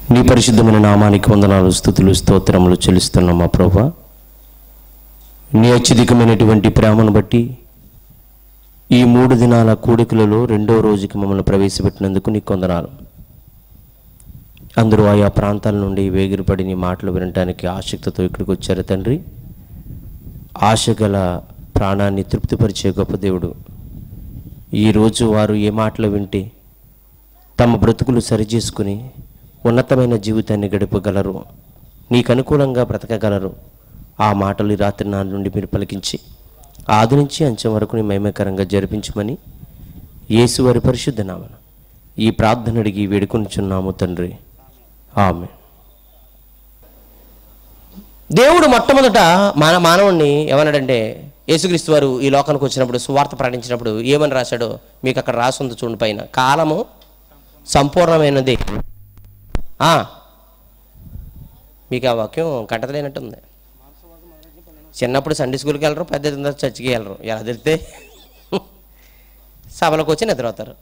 నీ పరిశుద్ధమైన నామానికి వందనాలు స్థుతులు స్తోత్రములు చెల్లిస్తున్నాం మా ప్రభా నీ అత్యధికమైనటువంటి ప్రేమను బట్టి ఈ మూడు దినాల కూడికలలో రెండో రోజుకి మమ్మల్ని ప్రవేశపెట్టినందుకు నీకు వందనాలు అందరూ ఆయా ప్రాంతాల నుండి వేగిరపడి నీ మాటలు వినటానికి ఆసక్తితో ఇక్కడికి వచ్చారు తండ్రి ఆశ గల ప్రాణాన్ని తృప్తిపరిచే గొప్ప దేవుడు ఈరోజు వారు ఏ మాటలు వింటే తమ బ్రతుకులు సరిచేసుకుని ఉన్నతమైన జీవితాన్ని గడపగలరు నీకు అనుకూలంగా బ్రతకగలరు ఆ మాటలు ఈ రాత్రి నా నుండి మీరు పలికించి ఆది నుంచి అంచెం వరకు నీ మహిమకరంగా జరిపించమని యేసు వారి పరిశుద్ధ నామన ఈ ప్రార్థన అడిగి వేడుకొనిచున్నాము తండ్రి ఆమె దేవుడు మొట్టమొదట మన మానవుణ్ణి ఏమన్నాడంటే యేసుక్రీస్తు వారు ఈ లోకానికి వచ్చినప్పుడు సువార్త ప్రకటించినప్పుడు ఏమని రాశాడో మీకు అక్కడ రాసుంది చూడండి పైన కాలము సంపూర్ణమైనది ఆ, మీకు ఆ వాక్యం కంటతలేనట్టుంది చిన్నప్పుడు సండే స్కూల్కి వెళ్ళరు పెద్ద ఎదిగిన తర్వాత చర్చికి వెళ్ళరు ఎలా తెలితే సభలకు వచ్చి నిద్రపోతారు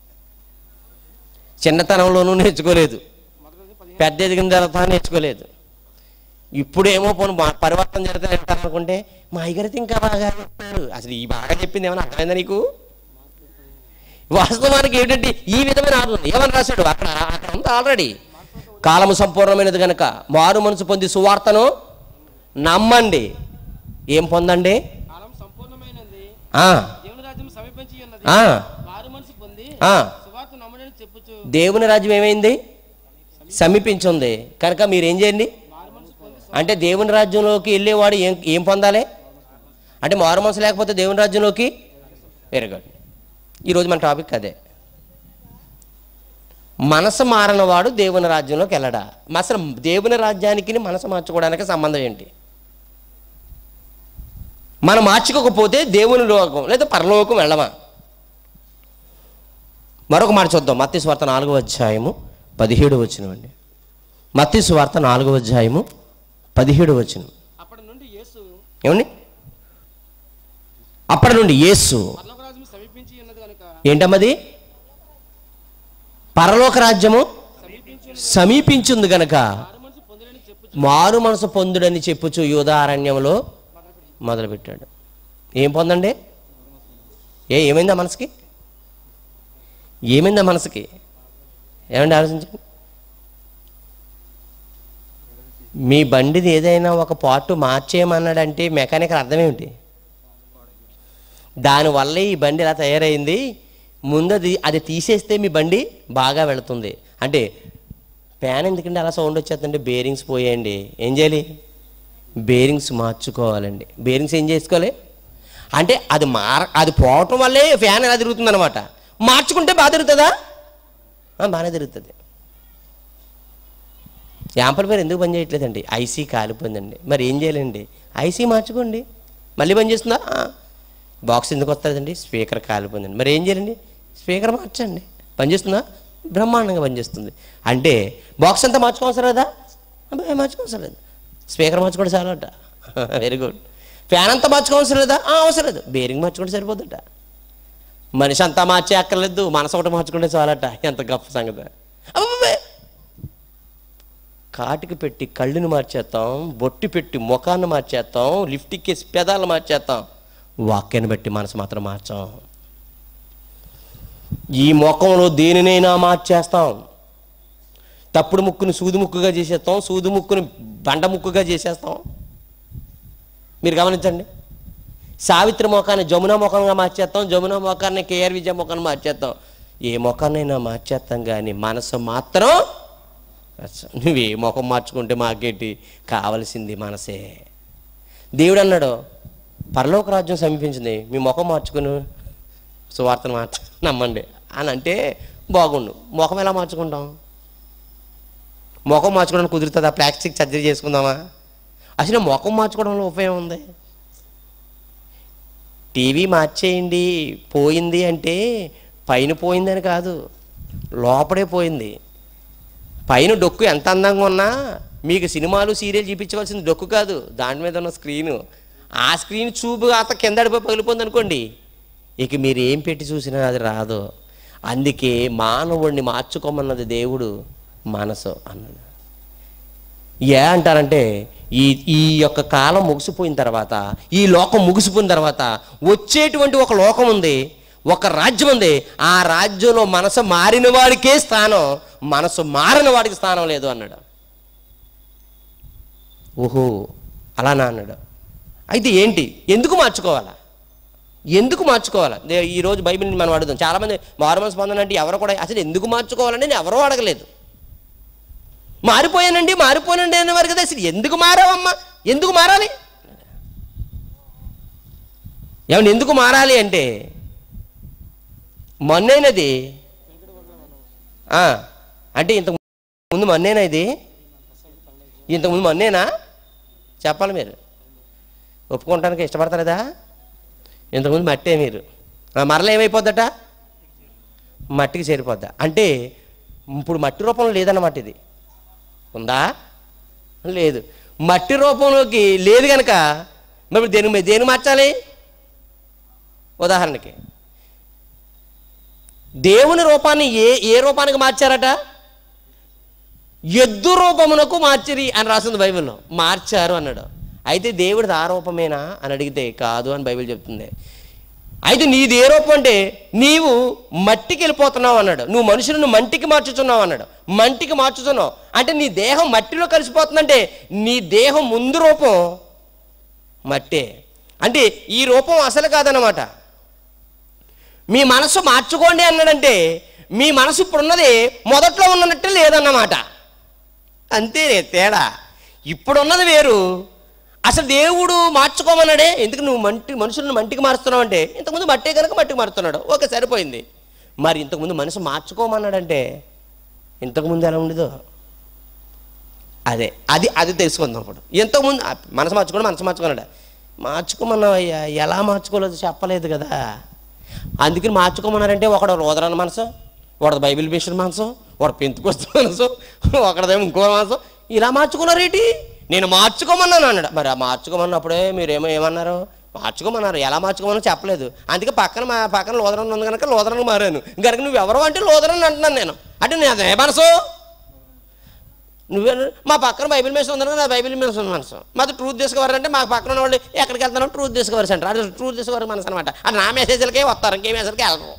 చిన్నతనంలోనూ నేర్చుకోలేదు పెద్ద ఎదిగిన తర్వాత నేర్చుకోలేదు ఇప్పుడేమో పోను మా- పరివర్తన జరిగితే అంటారు అనుకుంటే మా అయ్యగారితో ఇంకా బాగా చెప్తారు అసలు ఈ బాగా చెప్పింది ఏమైనా అర్థమైందా నీకు వాస్తవానికి ఏంటంటే ఈ విధమైన ఆలోచన ఏమని రాశాడు అక్కడ అక్కడ ఉంది ఆల్రెడీ కాలము సంపూర్ణమైనది కనుక మారు మనసు పొంది సువార్తను నమ్మండి ఏం పొందండి కాలం సంపూర్ణమైనది ఆ, దేవుని రాజ్యం సమీపించి ఉన్నది ఆ, మారు మనసు పొంది ఆ. సువార్త నమ్మడని చెప్పుచు దేవుని రాజ్యం ఏమైంది సమీపించుంది కనుక మీరు ఏం చేయండి అంటే దేవుని రాజ్యంలోకి వెళ్ళేవాడు ఏం ఏం పొందాలి అంటే మారు మనసు లేకపోతే దేవుని రాజ్యంలోకి ఎరగడు ఈరోజు మన టాపిక్ అదే మనసు మారనవాడు దేవుని రాజ్యంలోకి వెళ్ళడా అసలు దేవుని రాజ్యానికి మనసు మార్చుకోవడానికి సంబంధం ఏంటి మనం మార్చుకోకపోతే దేవుని లోకం లేదా పరలోకం వెళ్ళమా మరొక మాట చూద్దాం మత్తి స్వార్త నాలుగవ అధ్యాయము పదిహేడు వచ్చినవండి మత్తి స్వార్త నాలుగవ అధ్యాయము పదిహేడు వచ్చిన అప్పటి నుండి యేసు ఏమండి అప్పటి నుండి యేసు పర్లోక రాజ్యం సమీపించి ఉన్నది కనుక ఏంటమ్మది పరలోక రాజ్యము సమీపించింది గనక మారు మనసు పొందినని చెప్పు మారు మనసు పొందుడని చెప్పుచు యూదారణ్యంలో మొదలుపెట్టాడు ఏం పొందండి ఏ ఏమైందా మనసుకి ఏమైందా మనసుకి ఏమండి ఆలోచించండి మీ బండిది ఏదైనా ఒక పార్ట్ మార్చేయమన్నాడంటే మెకానికల్ అర్థం ఏమిటి దానివల్లే ఈ బండి ఇలా తయారైంది ముందు అది అది తీసేస్తే మీ బండి బాగా వెళుతుంది అంటే ఫ్యాన్ ఎందుకంటే అలా సౌండ్ వచ్చేస్తుంటే బేరింగ్స్ పోయాయండి ఏం చేయాలి బేరింగ్స్ మార్చుకోవాలండి బేరింగ్స్ ఏం చేసుకోవాలి అంటే అది మార అది పోవటం వల్లే ఫ్యాన్ ఎలా తిరుగుతుంది అనమాట మార్చుకుంటే బాగా తిరుగుతుందా ఆ, బాగానే తిరుగుతుంది యాంపల్ పేరు ఎందుకు పని చేయట్లేదండి ఐసీ కాలిపోయిందండి మరి ఏం చేయాలండి ఐసీ మార్చుకోండి మళ్ళీ పని చేస్తుందా ఆ. బాక్స్ ఎందుకు వస్తుందండి స్పీకర్ కాలిపోయిందండి మరి ఏం చేయాలండి స్పీకర్ మార్చండి పనిచేస్తుందా బ్రహ్మాండంగా పనిచేస్తుంది అంటే బాక్స్ అంతా మార్చుకోవసరం లేదా అబ్బాయి మార్చుకోవసరం లేదు స్పీకర్ మార్చుకోవడం చాలా అట వెరీ గుడ్ ఫ్యాన్ అంతా మార్చుకోవసరం లేదా ఆ, అవసరం లేదు బేరింగ్ మార్చుకుంటే సరిపోతుంట మనిషి అంతా మార్చే అక్కర్లేదు మనసు ఒకటి మార్చుకుంటే చాలట ఎంత గొప్ప సంగతి అబ్బబ్బే! కాటికి పెట్టి కళ్ళుని మార్చేస్తాం బొట్టి పెట్టి ముఖాన్ని మార్చేస్తాం లిఫ్ట్ ఎక్కేసి పెదాలను మార్చేస్తాం వాక్యాన్ని బట్టి మనసు మాత్రం మార్చాం ఈ ముఖంలో దేనినైనా మార్చేస్తాం తప్పుడు ముక్కుని సూది ముక్కుగా చేసేస్తాం సూది ముక్కుని బండ ముక్కుగా చేసేస్తాం మీరు గమనించండి సావిత్రి ముఖాన్ని జమున ముఖంగా మార్చేస్తాం జమున ముఖాన్ని కేఆర్ విజయ ముఖాన్ని మార్చేస్తాం ఏ ముఖాన్నైనా మార్చేస్తాం కానీ మనసు మాత్రం అచ్చ, నువ్వు ఏ ముఖం మార్చుకుంటే మాకేంటి కావలసింది మనసే దేవుడు అన్నాడు పరలోక రాజ్యం సమీపించింది మీ ముఖం మార్చుకుని సువార్తను మార్చ నమ్మండి అని అంటే బాగుండు ముఖం ఎలా మార్చుకుంటాం ముఖం మార్చుకోవడానికి కుదురుతుందా ప్లాస్టిక్ సర్జరీ చేసుకుందామా అసలు ముఖం మార్చుకోవడంలో ఉపయోగం ఉంది టీవీ మార్చేయండి పోయింది అంటే పైన పోయిందని కాదు లోపడే పోయింది పైన డొక్కు ఎంత అందంగా ఉన్నా మీకు సినిమాలు సీరియల్ చూపించవలసింది డొక్కు కాదు దాని మీద ఉన్న స్క్రీను ఆ స్క్రీన్ చూపు అత కింద అడిపోయి పగిలిపోయింది అనుకోండి ఇక మీరు ఏం పెట్టి చూసినా అది రాదు అందుకే మానవుడిని మార్చుకోమన్నది దేవుడు మనసు అన్నాడు ఏ అంటారంటే ఈ ఈ యొక్క కాలం ముగిసిపోయిన తర్వాత ఈ లోకం ముగిసిపోయిన తర్వాత వచ్చేటువంటి ఒక లోకం ఉంది ఒక రాజ్యం ఉంది ఆ రాజ్యంలో మనసు మారిన వాడికే స్థానం మనసు మారిన వాడికి స్థానం లేదు అన్నాడు ఓహో అలానా అన్నాడు అయితే ఏంటి ఎందుకు మార్చుకోవాలా ఎందుకు మార్చుకోవాలా దే- ఈ రోజు బైబిల్ని మనం అడుగుదాం చాలామంది మారుమనసు స్పందన అంటే ఎవరు కూడా అసలు ఎందుకు మార్చుకోవాలని నేను ఎవరూ అడగలేదు మారిపోయానండి మారిపోయానండి అనేవారు కదా అసలు ఎందుకు మారావమ్మా ఎందుకు మారాలి ఏమన్నా ఎందుకు మారాలి అంటే మొన్నైనది ఆ, అంటే ఇంతకు ముందు మొన్నేనా ఇది ఇంతకుముందు మొన్నేనా చెప్పాలి మీరు ఒప్పుకోవటానికి ఇష్టపడతారా ఇంతకుముందు మట్టే మీరు ఆ, మరల ఏమైపోద్దట మట్టికి చేరిపోద్దా అంటే ఇప్పుడు మట్టి రూపంలో లేదన్నమాట ఇది ఉందా లేదు మట్టి రూపంలోకి లేదు కనుక మరి దేని దేని మార్చాలి ఉదాహరణకి దేవుని రూపాన్ని ఏ ఏ రూపానికి మార్చారట ఎద్దు రూపమునకు మార్చిరి అని రాసింది బైబిల్లో మార్చారు అన్నాడు అయితే దేవుడిది ఆ రూపమేనా అని అడిగితే కాదు అని బైబిల్ చెప్తుంది అయితే నీది ఏ రూపం అంటే నీవు మట్టికి వెళ్ళిపోతున్నావు అన్నాడు నువ్వు మనుషులను మంటికి మార్చుతున్నావు అన్నాడు మంటికి మార్చుతున్నావు అంటే నీ దేహం మట్టిలో కలిసిపోతుందంటే నీ దేహం ముందు రూపం మట్టే అంటే ఈ రూపం అసలు కాదనమాట మీ మనసు మార్చుకోండి అన్నాడంటే మీ మనసు ఇప్పుడున్నది మొదట్లో ఉన్నట్టే లేదన్నమాట అంతే తేడా ఇప్పుడున్నది వేరు అసలు దేవుడు మార్చుకోమన్నాడే ఎందుకు నువ్వు మంటి మనుషులను మంటికి మారుస్తున్నావు అంటే ఇంతకుముందు మట్టే కనుక మట్టికి మారుతున్నాడు ఓకే సరిపోయింది మరి ఇంతకుముందు మనసు మార్చుకోమన్నాడంటే ఇంతకుముందు ఎలా ఉండేదో అదే అది అది తెలుసుకుందాం ఇప్పుడు ఇంతకుముందు ఆ, మనసు మార్చుకోండి మనసు మార్చుకున్నాడు మార్చుకోమన్నావయ్యా ఎలా మార్చుకోలేదు చెప్పలేదు కదా అందుకని మార్చుకోమన్నారంటే ఒకడు రోదరన్న మనసు ఒకడు బైబిల్ మిషన్ మనసు ఒకడు పెంతుకొస్తు మనసు ఒకడదేమో ఇంకో మనసు ఇలా మార్చుకున్నారేటి నేను మార్చుకోమన్నాను అన్నాడు మరి ఆ మార్చుకోమన్నప్పుడే మీరేమో ఏమన్నారు మార్చుకోమన్నారు ఎలా మార్చుకోమని చెప్పలేదు అందుకే పక్కన మా పక్కన లోదరన్ ఉంది కనుక లోదరన్ మారాను కనుక నువ్వు ఎవరు అంటే లోదరన్ అంటున్నాను నేను అంటే నేను అదే మనసు నువ్వే మా పక్కన బైబిల్ మిషన్ ఉంది నా బైబిల్ మిషన్ ఉంది మనసు మాది ట్రూత్ తీసుకువారంటే మా పక్కన ఉన్న వాళ్ళు ఎక్కడికి వెళ్తానో ట్రూత్ తీసుకువారు సెంటర్ అది ట్రూత్ తీసుకువారు మనసు అనమాట అది నా మెసేజ్లకే వస్తారు ఇంకే మెసేజ్కి వెళ్ళరు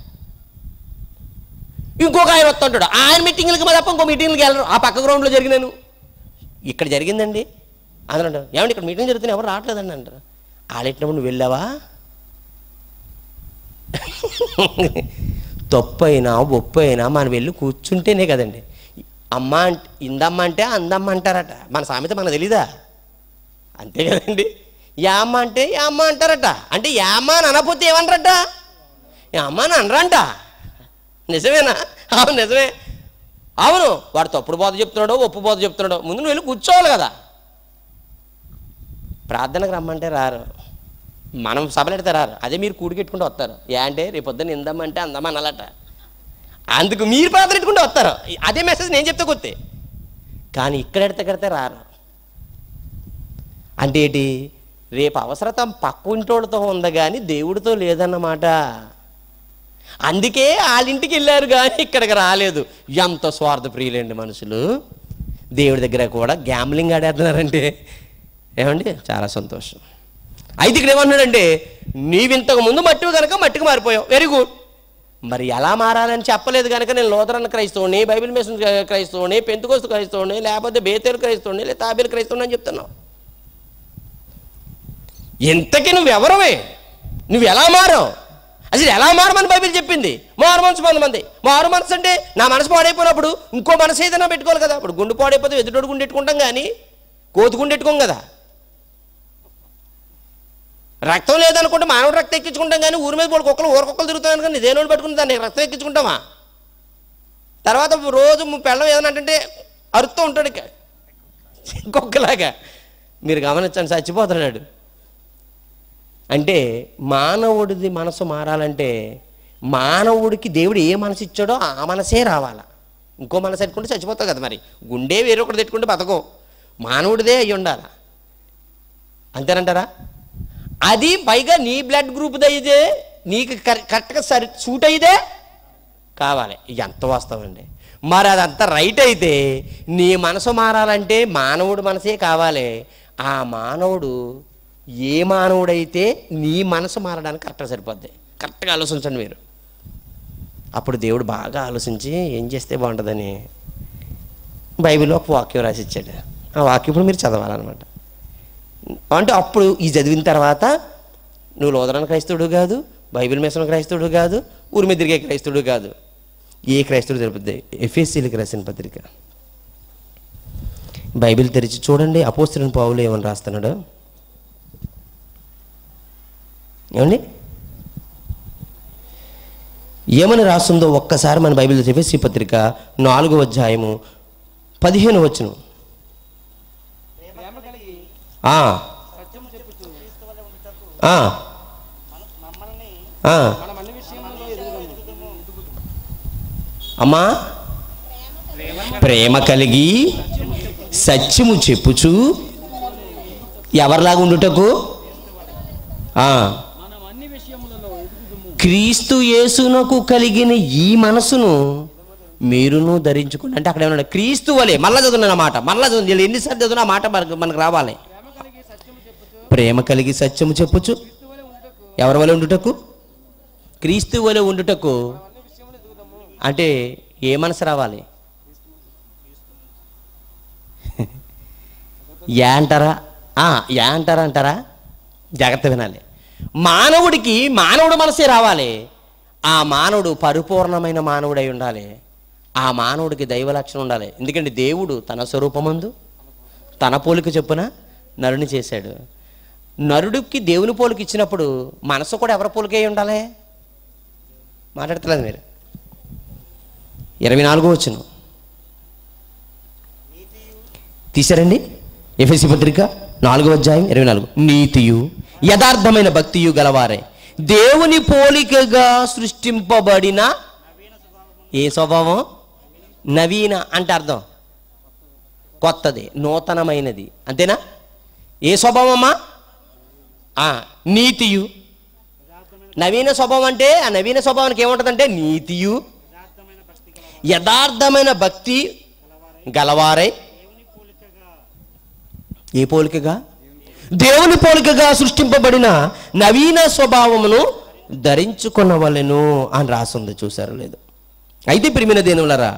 ఇంకొక ఆయన వస్తుంటాడు ఆయన మీటింగ్లకి మా తప్ప ఇంకో మీటింగ్లకి వెళ్ళరు ఆ పక్క గ్రౌండ్లో జరిగినాను ఇక్కడ జరిగిందండి అదనంటారు ఏమంటే ఇక్కడ మీటింగ్ జరుగుతుంది ఎవరు రావట్లేదండి అంటారు ఆడెట్టినప్పుడు నువ్వు వెళ్ళావా తప్పు అయినా ఒప్పు అయినా మనం వెళ్ళి కూర్చుంటేనే కదండి అమ్మ అంటే ఇందమ్మ అంటే అందమ్మ అంటారట మన సామెత మనకు తెలీదా అంతే కదండి యామ్మ అంటే యామ్మ అంటారట అంటే యామ్మ అని అనకపోతే ఏమనరట యామ్మ అని అనరంట నిజమేనా అవును నిజమే అవును వాడు తప్పుడు బోధ చెప్తున్నాడో ఒప్పు బోధ చెప్తున్నాడో ముందు నువ్వు వెళ్ళి కూర్చోవాలి కదా ప్రార్థనకు రమ్మంటే రారు మనం సభలెడితే రారు అదే మీరు కూడికెట్టుకుంటూ వస్తారు ఏ అంటే రేపు పొద్దున్న ఇందమ్మంటే అందమ్మ అనాలట అందుకు మీరు ప్రార్థన పెట్టుకుంటూ వస్తారు అదే మెసేజ్ నేను చెప్తే కొత్తే కానీ ఇక్కడ ఎడితే కడితే రారు అంటే ఏంటి రేపు అవసరత పక్కింటోడితో ఉంది కానీ దేవుడితో లేదన్నమాట అందుకే వాళ్ళింటికి వెళ్ళారు కానీ ఇక్కడికి రాలేదు ఎంత స్వార్థ ప్రియులండి మనుషులు దేవుడి దగ్గర కూడా గ్యామ్లింగ్ ఆడేస్తున్నారంటే ఏమండి చాలా సంతోషం అయితే ఇక్కడ ఏమంటున్నాడంటే నీవింతకు ముందు మట్టివి కనుక మట్టికి మారిపోయావు వెరీ గుడ్ మరి ఎలా మారాలని చెప్పలేదు కనుక నేను లోదరన్న క్రైస్తవుని బైబిల్ మిషన్ క్రైస్తవుని పెంతుకోస్తు క్రైస్తవుని లేకపోతే బేతేలు క్రైస్తవుని లేదా తాబేలు క్రైస్తవుని అని చెప్తున్నావు ఇంతకీ నువ్వు ఎవరవే నువ్వు ఎలా మారావు అసలు ఎలా మారమని బైబిల్ చెప్పింది మారు మనసు కొంతమంది మారు మనసు అంటే నా మనసు పాడైపోయినప్పుడు ఇంకో మనసు ఏదైనా పెట్టుకోవాలి కదా ఇప్పుడు గుండు పాడైపోతే ఎదుటోడు గుండె ఎట్టుకుంటాం కానీ కోతి గుండె ఎట్టుకోం కదా రక్తం లేదనుకుంటే మానవుడు రక్తం ఎక్కించుకుంటాం కానీ ఊరి మీద పోడు కుక్కలు ఊర కుక్కలు తిరుగుతాను కానీ దేనోడు పట్టుకుని దాన్ని రక్తం ఎక్కించుకుంటామా తర్వాత రోజు పెళ్ళం ఏదైనా అంటే అరుస్తూ ఉంటాడు ఇక. కుక్కలాగా మీరు గమనించండి చచ్చిపోతున్నాడు అంటే మానవుడిది మనసు మారాలంటే మానవుడికి దేవుడు ఏ మనసు ఇచ్చాడో ఆ మనసే రావాలా ఇంకో మనసు పెట్టుకుంటే చచ్చిపోతావు కదా మరి గుండె వేరొకటి పెట్టుకుంటే బతకం మానవుడిదే అయి ఉండాలి అంతేనంటారా అది పైగా నీ బ్లడ్ గ్రూప్ అయితే నీకు కరె- కరెక్ట్గా సరి సూట్ అయితే కావాలి ఎంత వాస్తవం అండి మరి అదంతా రైట్ అయితే నీ మనసు మారాలంటే మానవుడు మనసే కావాలి ఆ మానవుడు ఏ మానవుడైతే నీ మనసు మారడానికి కరెక్ట్గా సరిపోద్ది కరెక్ట్గా ఆలోచించండి మీరు అప్పుడు దేవుడు బాగా ఆలోచించి ఏం చేస్తే బాగుంటుందని బైబిల్లో ఒక వాక్యం రాసి ఇచ్చాడు ఆ వాక్యం ఇప్పుడు మీరు చదవాలన్నమాట అంటే అప్పుడు ఈ చదివిన తర్వాత నువ్వు లోదరణ క్రైస్తవుడు కాదు బైబిల్ మిషన్ క్రైస్తవుడు కాదు ఊరి మీద తిరిగే క్రైస్తవుడు కాదు ఏ క్రైస్తవుడు తెలుపుద్ది ఎఫ్ఎస్సీలకు రాసిన పత్రిక బైబిల్ తెరిచి చూడండి అపోస్తులని పావులు ఏమని రాస్తున్నాడు ఏమండి ఏమని రాస్తుందో ఒక్కసారి మన బైబిల్ ఎఫ్ఎస్సి పత్రిక నాలుగో అధ్యాయము పదిహేను వచ్చును ప్రేమ కలిగి ఆ, సత్యము చెప్పుచు ఆ, మమ్మల్ని ఆ. మనం అన్ని విషయంలో ఎదుగుదాము అమ్మా ప్రేమ కలిగి సత్యము చెప్పుచు ఎవరిలాగా ఉండుటకు ఆ, మనం అన్ని విషయములలో ఎదుగుదాము క్రీస్తు యేసునకు కలిగిన ఈ మనసును మీరును ధరించుకుని అంటే అక్కడ ఏమన్నా క్రీస్తు వలె మళ్ళా చదువున్న మాట మళ్ళా చదువు ఎన్నిసార్లు చదువునా ఆ మాట మనకు మనకు రావాలి ప్రేమ కలిగి సత్యము చెప్పుచు ప్రేమ కలిగి సత్యము చెప్పుచు క్రీస్తువలే ఉండుటకు ఎవరి వలె ఉండుటకు క్రీస్తు వలె ఉండుటకు అన్ని విషయములు ఎదుగుదాము అంటే ఏ మనసు రావాలి యా అంటారా ఆ, యా అంటారా అంటారా జాగ్రత్త వినాలి మానవుడికి మానవుడు మనసే రావాలి ఆ మానవుడు పరిపూర్ణమైన మానవుడై ఉండాలి ఆ మానవుడికి దైవ లక్షణం ఉండాలి ఎందుకంటే దేవుడు తన స్వరూపమందు తన పోలిక చొప్పున నరుని చేశాడు నరుడికి దేవుని పోలిక ఇచ్చినప్పుడు మనసు కూడా ఎవరి పోలిక అయి ఉండాలి మాట్లాడతలేదు మీరు ఇరవై నాలుగో వచ్చిన తీశారండి ఎఫ్ఎస్సి పత్రిక నాలుగో అధ్యాయం ఇరవై నాలుగు నీతియు యథార్థమైన భక్తియు గలవారే దేవుని పోలికగా సృష్టింపబడిన ఏ స్వభావం నవీన అంటే అర్థం కొత్తది నూతనమైనది అంతేనా ఏ స్వభావమ్మా ఆ, నీతియు నవీన స్వభావం అంటే ఆ నవీన స్వభావానికి ఏముంటుందంటే నీతియు యథార్థమైన భక్తి గలవారై ఏ పోలికగా దేవుని పోలికగా సృష్టింపబడిన నవీన స్వభావమును ధరించుకొనవలెను అని రాసింది చూసారు లేదు అయితే ప్రిమిన దేనులరా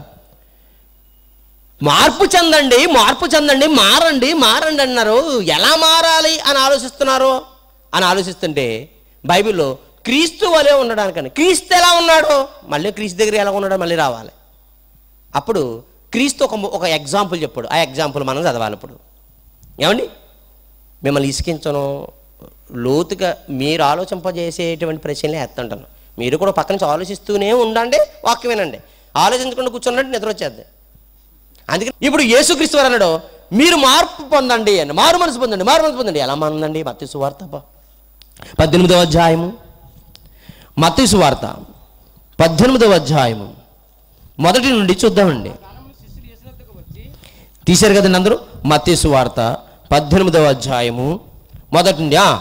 మార్పు చెందండి మార్పు చెందండి మారండి మారండి అన్నారు ఎలా మారాలి అని ఆలోచిస్తున్నారు అని ఆలోచిస్తుంటే బైబిల్లో క్రీస్తు వలె ఉండడానికని క్రీస్తు ఎలా ఉన్నాడు మళ్ళీ క్రీస్తు దగ్గర ఎలా ఉన్నాడో మళ్ళీ రావాలి అప్పుడు క్రీస్తు ఒక ఒక ఎగ్జాంపుల్ చెప్పాడు ఆ ఎగ్జాంపుల్ మనం చదవాలి ఇప్పుడు ఏమండి మిమ్మల్ని ఇసుకించను లోతుగా మీరు ఆలోచింపజేసేటువంటి ప్రశ్నలే ఎత్తుంటాను మీరు కూడా పక్క నుంచి ఆలోచిస్తూనే ఉండండి వాక్యం వినండి ఆలోచించకుండా కూర్చున్నట్టు నిద్ర వచ్చేద్ది అందుకని ఇప్పుడు యేసుక్రీస్తు వారు అన్నాడు మీరు మార్పు పొందండి అని మారు మనసు పొందండి మారు మనసు పొందండి ఎలా మానండి మత్తి సువార్త ప- పద్దెనిమిదవ అధ్యాయము మత్తి సువార్త పద్దెనిమిదవ అధ్యాయము మొదటి నుండి చూద్దామండి కాలంలో శిష్యులు యేసునద్దకు వచ్చి తీశారు కదండి అందరూ మత్తి సువార్త పద్దెనిమిదవ అధ్యాయము మొదటి నుండి ఆ.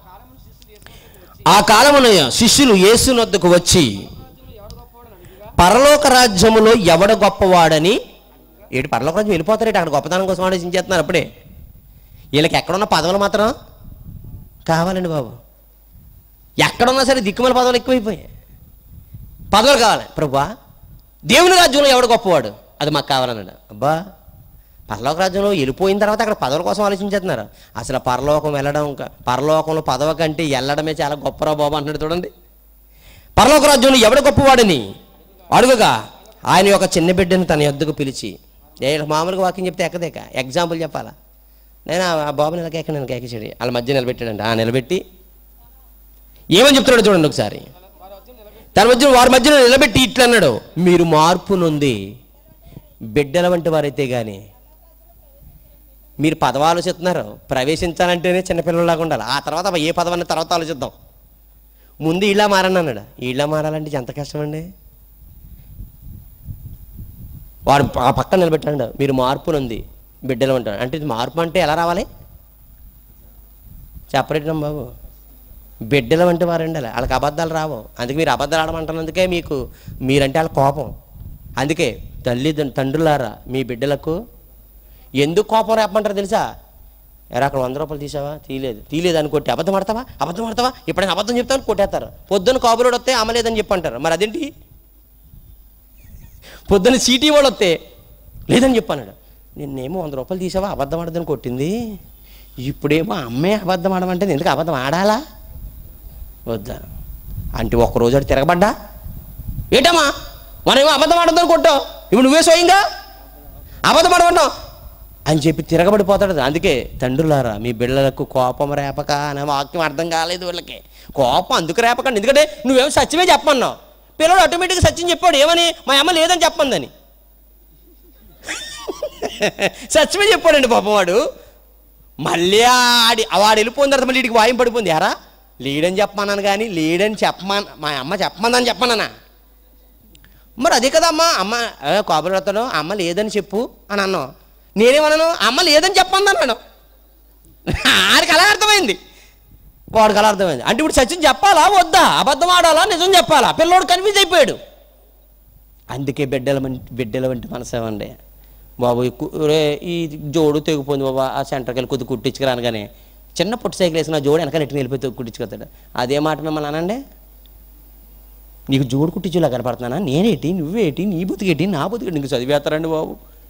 ఆ కాలమున శిష్యులు యేసునొద్దకు వచ్చి పరలోక రాజ్యములో ఎవడ గొప్పవాడని ఏడు పరలోక రాజ్యం వెళ్ళిపోతారేటి అక్కడ గొప్పతనం కోసం ఆలోచించేస్తున్నారు అప్పుడే వీళ్ళకి ఎక్కడున్న పదవులు మాత్రం కావాలండి బాబు ఎక్కడున్నా సరే దిక్కుమల పదవులు ఎక్కువైపోయాయి పదవులు కావాలి ప్రభువా దేవుని రాజ్యంలో ఎవడు గొప్పవాడు అది మాకు కావాలన్నాడు అబ్బా పరలోక రాజ్యంలో వెళ్ళిపోయిన తర్వాత అక్కడ పదవుల కోసం ఆలోచించేస్తున్నారు అసలు పరలోకం వెళ్ళడం క- పరలోకంలో పదవ కంటే వెళ్ళడమే చాలా గొప్పరా బాబు అంటున్నాడు చూడండి పరలోక రాజ్యంలో ఎవడు గొప్పవాడని అడుగుగా ఆయన యొక్క చిన్న బిడ్డను తన యొద్దకు పిలిచి ఏ మామూలుగా వాక్యం చెప్తే ఎక్కదేక ఎగ్జాంపుల్ చెప్పాలా నేను ఆ- ఆ బాబుని ఇలా కేక నేను కేకేసాడు వాళ్ళ మధ్య నిలబెట్టాడంట ఆ నిలబెట్టి ఏమని చెప్తున్నాడు చూడండి ఒకసారి తన మధ్య వారి మధ్యలో నిలబెట్టి ఇట్లా అన్నాడు మీరు మార్పు నొంది బిడ్డల వంటి వారైతే కానీ మీరు పదవి ఆలోచిస్తున్నారు ప్రవేశించాలంటేనే చిన్నపిల్లలాగా ఉండాలి ఆ తర్వాత ఏ పదవన్న తర్వాత ఆలోచిద్దాం ముందు ఇలా మారని అన్నాడు ఇలా మారాలంటే ఎంత కష్టం అండి వాడు ఆ పక్కన నిలబెట్టాడు మీరు మార్పు నొంది బిడ్డలు అంటాడు అంటే ఇది మార్పు అంటే ఎలా రావాలి చెప్పరేటం బాబు బిడ్డల వంటి వారు ఉండాలి వాళ్ళకి అబద్ధాలు రావు అందుకే మీరు అబద్ధాలు ఆడమంటున్నందుకే మీకు మీరంటే వాళ్ళ కోపం అందుకే తల్లి తండ్రులారా మీ బిడ్డలకు ఎందుకు కోపం రేపమంటారు తెలుసా ఎరా అక్కడ వంద రూపాయలు తీసావా తీయలేదు తీయలేదు అని కొట్టి అబద్ధం ఆడతావా అబద్ధం ఆడతావా ఎప్పుడైనా అబద్ధం చెప్తావని కొట్టేస్తారు పొద్దున్న కాబులోడు వస్తే అమ్మలేదని చెప్పంటారు మరి అదేంటి పొద్దున్న సీటీ వాడు వస్తే లేదని చెప్పన్నాడు నిన్నేమో వంద రూపాయలు తీసావా అబద్ధం ఆడదని కొట్టింది ఇప్పుడేమో అమ్మే అబద్ధం ఆడమంటే ఎందుకు అబద్ధం ఆడాలా వద్దా అంటే ఒక్కరోజు అటు తిరగబడ్డా ఏటమ్మా మనమేమో అబద్ధం ఆడద్దని కొట్టావు ఇప్పుడు నువ్వే స్వయంగా అబద్ధం ఆడమంటావు అని చెప్పి తిరగబడిపోతాడు అందుకే తండ్రులారా మీ బిడ్డలకు కోపం రేపక అనే వాక్యం అర్థం కాలేదు వీళ్ళకి కోపం అందుకు రేపకండి ఎందుకంటే నువ్వేమో సత్యమే చెప్పమన్నావు పిల్లడు ఆటోమేటిక్గా సత్యం చెప్పాడు ఏమని మా అమ్మ లేదని చెప్పందని సత్యమే చెప్పాడండి పాపం వాడు మళ్ళీ ఆడి వాడు వెళ్ళిపోయిన తర్వాత మళ్ళీ వీడికి వాయం పడిపోయింది ఎరా లీడని చెప్పమన్నాను కానీ లీడని చెప్పమని మా అమ్మ చెప్పమని చెప్పమన్నానా మరి అదే కదమ్మా అమ్మ కోపలతను అమ్మ లేదని చెప్పు అని అన్నావు నేనేమన్నాను అమ్మ లేదని చెప్పండి అన్నాను ఆడికి అలా అర్థమైంది వాడికి అలా అర్థమైంది అంటే ఇప్పుడు సత్యం చెప్పాలా వద్దా అబద్ధం ఆడాలా నిజం చెప్పాలా పిల్లోడు కన్ఫ్యూజ్ అయిపోయాడు అందుకే బిడ్డల మం- బిడ్డల వంటి మనసేమండి బాబు ఈ కు- రే ఈ జోడు తెగిపోయింది బాబా ఆ సెంటర్కి వెళ్ళి కొద్ది కుట్టించుకురాను కానీ చిన్న పొట్టి సైకిల్ వేసిన జోడు వెనక నెట్టిన వెళ్ళిపోయి కుట్టించుకొస్తాడు అదే మాట మిమ్మల్ని అనండి నీకు జోడు కుట్టించేలా కనపడుతున్నానా నేనేటి నువ్వేటి నీ బతుకేటి నా బతుకేటి నీకు చదివేస్తారండి బాబు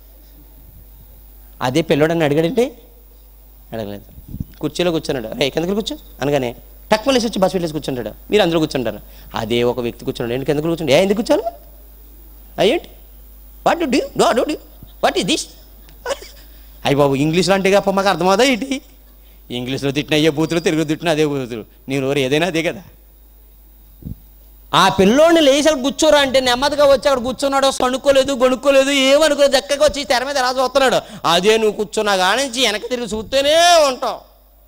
అదే పిల్లోడని అడిగాడంటే అడగలేదు కుర్చీలో కూర్చున్నాడు రే కిందకి కూర్చో అనగానే టక్మలేసి వచ్చి బస్ వెళ్ళేసి కూర్చుంటాడు మీరు అందరూ కూర్చుంటారు అదే ఒక వ్యక్తి కూర్చున్నాడు ఎందుకు ఎందుకు కూర్చుంటే ఏ ఎందుకు కూర్చోను అయ్యేంటి what do do no do do what is this అయ్యి బాబు ఇంగ్లీష్లో అంటే గప్ప మాకు అర్థమవుదా ఏంటి ఇంగ్లీష్లో తిట్టిన అయ్యే బూతులు తెలుగు తిట్టిన అదే బూతులు నేను ఊరు ఏదైనా అదే కదా ఆ పిల్లోడిని లేచి అక్కడ కూర్చోరా అంటే నెమ్మదిగా వచ్చి అక్కడ కూర్చున్నాడు సణుక్కోలేదు గొనుక్కోలేదు ఏమనుకోలేదు చక్కగా వచ్చి తెర మీద ఎలా చూస్తున్నాడు అదే నువ్వు కూర్చున్నా కానించి వెనక తిరిగి చూస్తూనే ఉంటావు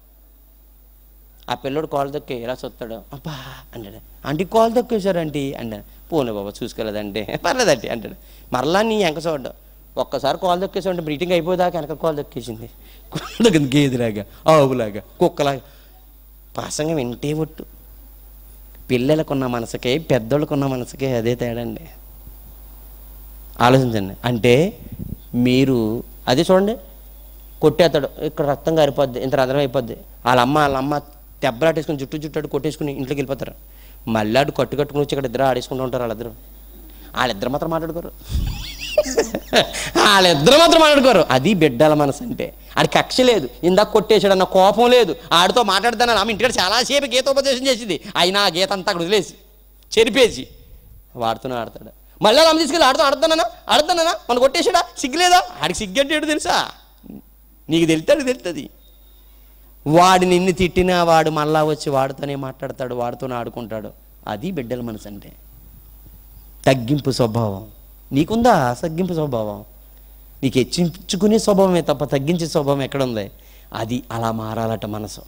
ఆ పిల్లోడు కాలు దొక్కి ఎలా చూస్తాడు అబ్బా అంటాడు ఆంటీ కాలు దొక్కేశారు ఆంటీ అంటాడు పోనీ బాబా చూసుకోలేదంటే పర్లేదంటే అంటాడు మరలా నీ వెనక చూడ్డం ఒక్కసారి కాలు దొక్కేసాడు మీటింగ్ అయిపోదాకా వెనక కాలు దొక్కేసింది కాలు దొక్కింది గేదెలాగా ఆవులాగా కుక్కలాగా ప్రసంగం వింటే ఒట్టు పిల్లలకున్న మనసుకే పెద్దోళ్ళకున్న మనసుకే అదే తేడా అండి ఆలోచించండి అంటే మీరు అదే చూడండి కొట్టేస్తాడు ఇక్కడ రక్తం కారిపోద్ది ఇంత రంధ్రం అయిపోద్ది వాళ్ళ అమ్మ వాళ్ళ అమ్మ దెబ్బలాటేసుకుని జుట్టు జుట్టు కొట్టేసుకుని ఇంట్లోకి వెళ్ళిపోతారు మళ్ళీ ఆడు కట్టు కట్టుకుని వచ్చి ఇక్కడ ఇద్దరు ఆడేసుకుంటూ ఉంటారు వాళ్ళిద్దరు వాళ్ళిద్దరు మాత్రం మాట్లాడుకోరు వాళ్ళిద్దరు మాత్రం మాట్లాడుకోరు అది బిడ్డల మనసు అంటే ఆడి కక్ష లేదు ఇందాక కొట్టేసాడు అన్న కోపం లేదు ఆడితో మాట్లాడుతాను ఆమె ఇంటికాడ చాలాసేపు గీతోపదేశం చేసింది అయినా ఆ గీత అంతా అక్కడ వదిలేసి చెరిపేసి వాడుతూనే ఆడతాడు మళ్ళీ ఆమె తీసుకెళ్ళి ఆడుతూ ఆడుతానా ఆడుతానా మన కొట్టేసాడా సిగ్గులేదా ఆడికి సిగ్గంటేడు తెలుసా నీకు తెలుతాడు తెలుస్తుంది వాడు నిన్ను తిట్టినా వాడు మళ్ళా వచ్చి వాడుతూనే మాట్లాడతాడు వాడుతూనే ఆడుకుంటాడు అది బిడ్డల మనసు అంటే తగ్గింపు స్వభావం నీకుందా తగ్గింపు స్వభావం నీకు హెచ్చించుకునే స్వభావమే తప్ప తగ్గించే స్వభావం ఎక్కడుంది అది అలా మారాలట మనసు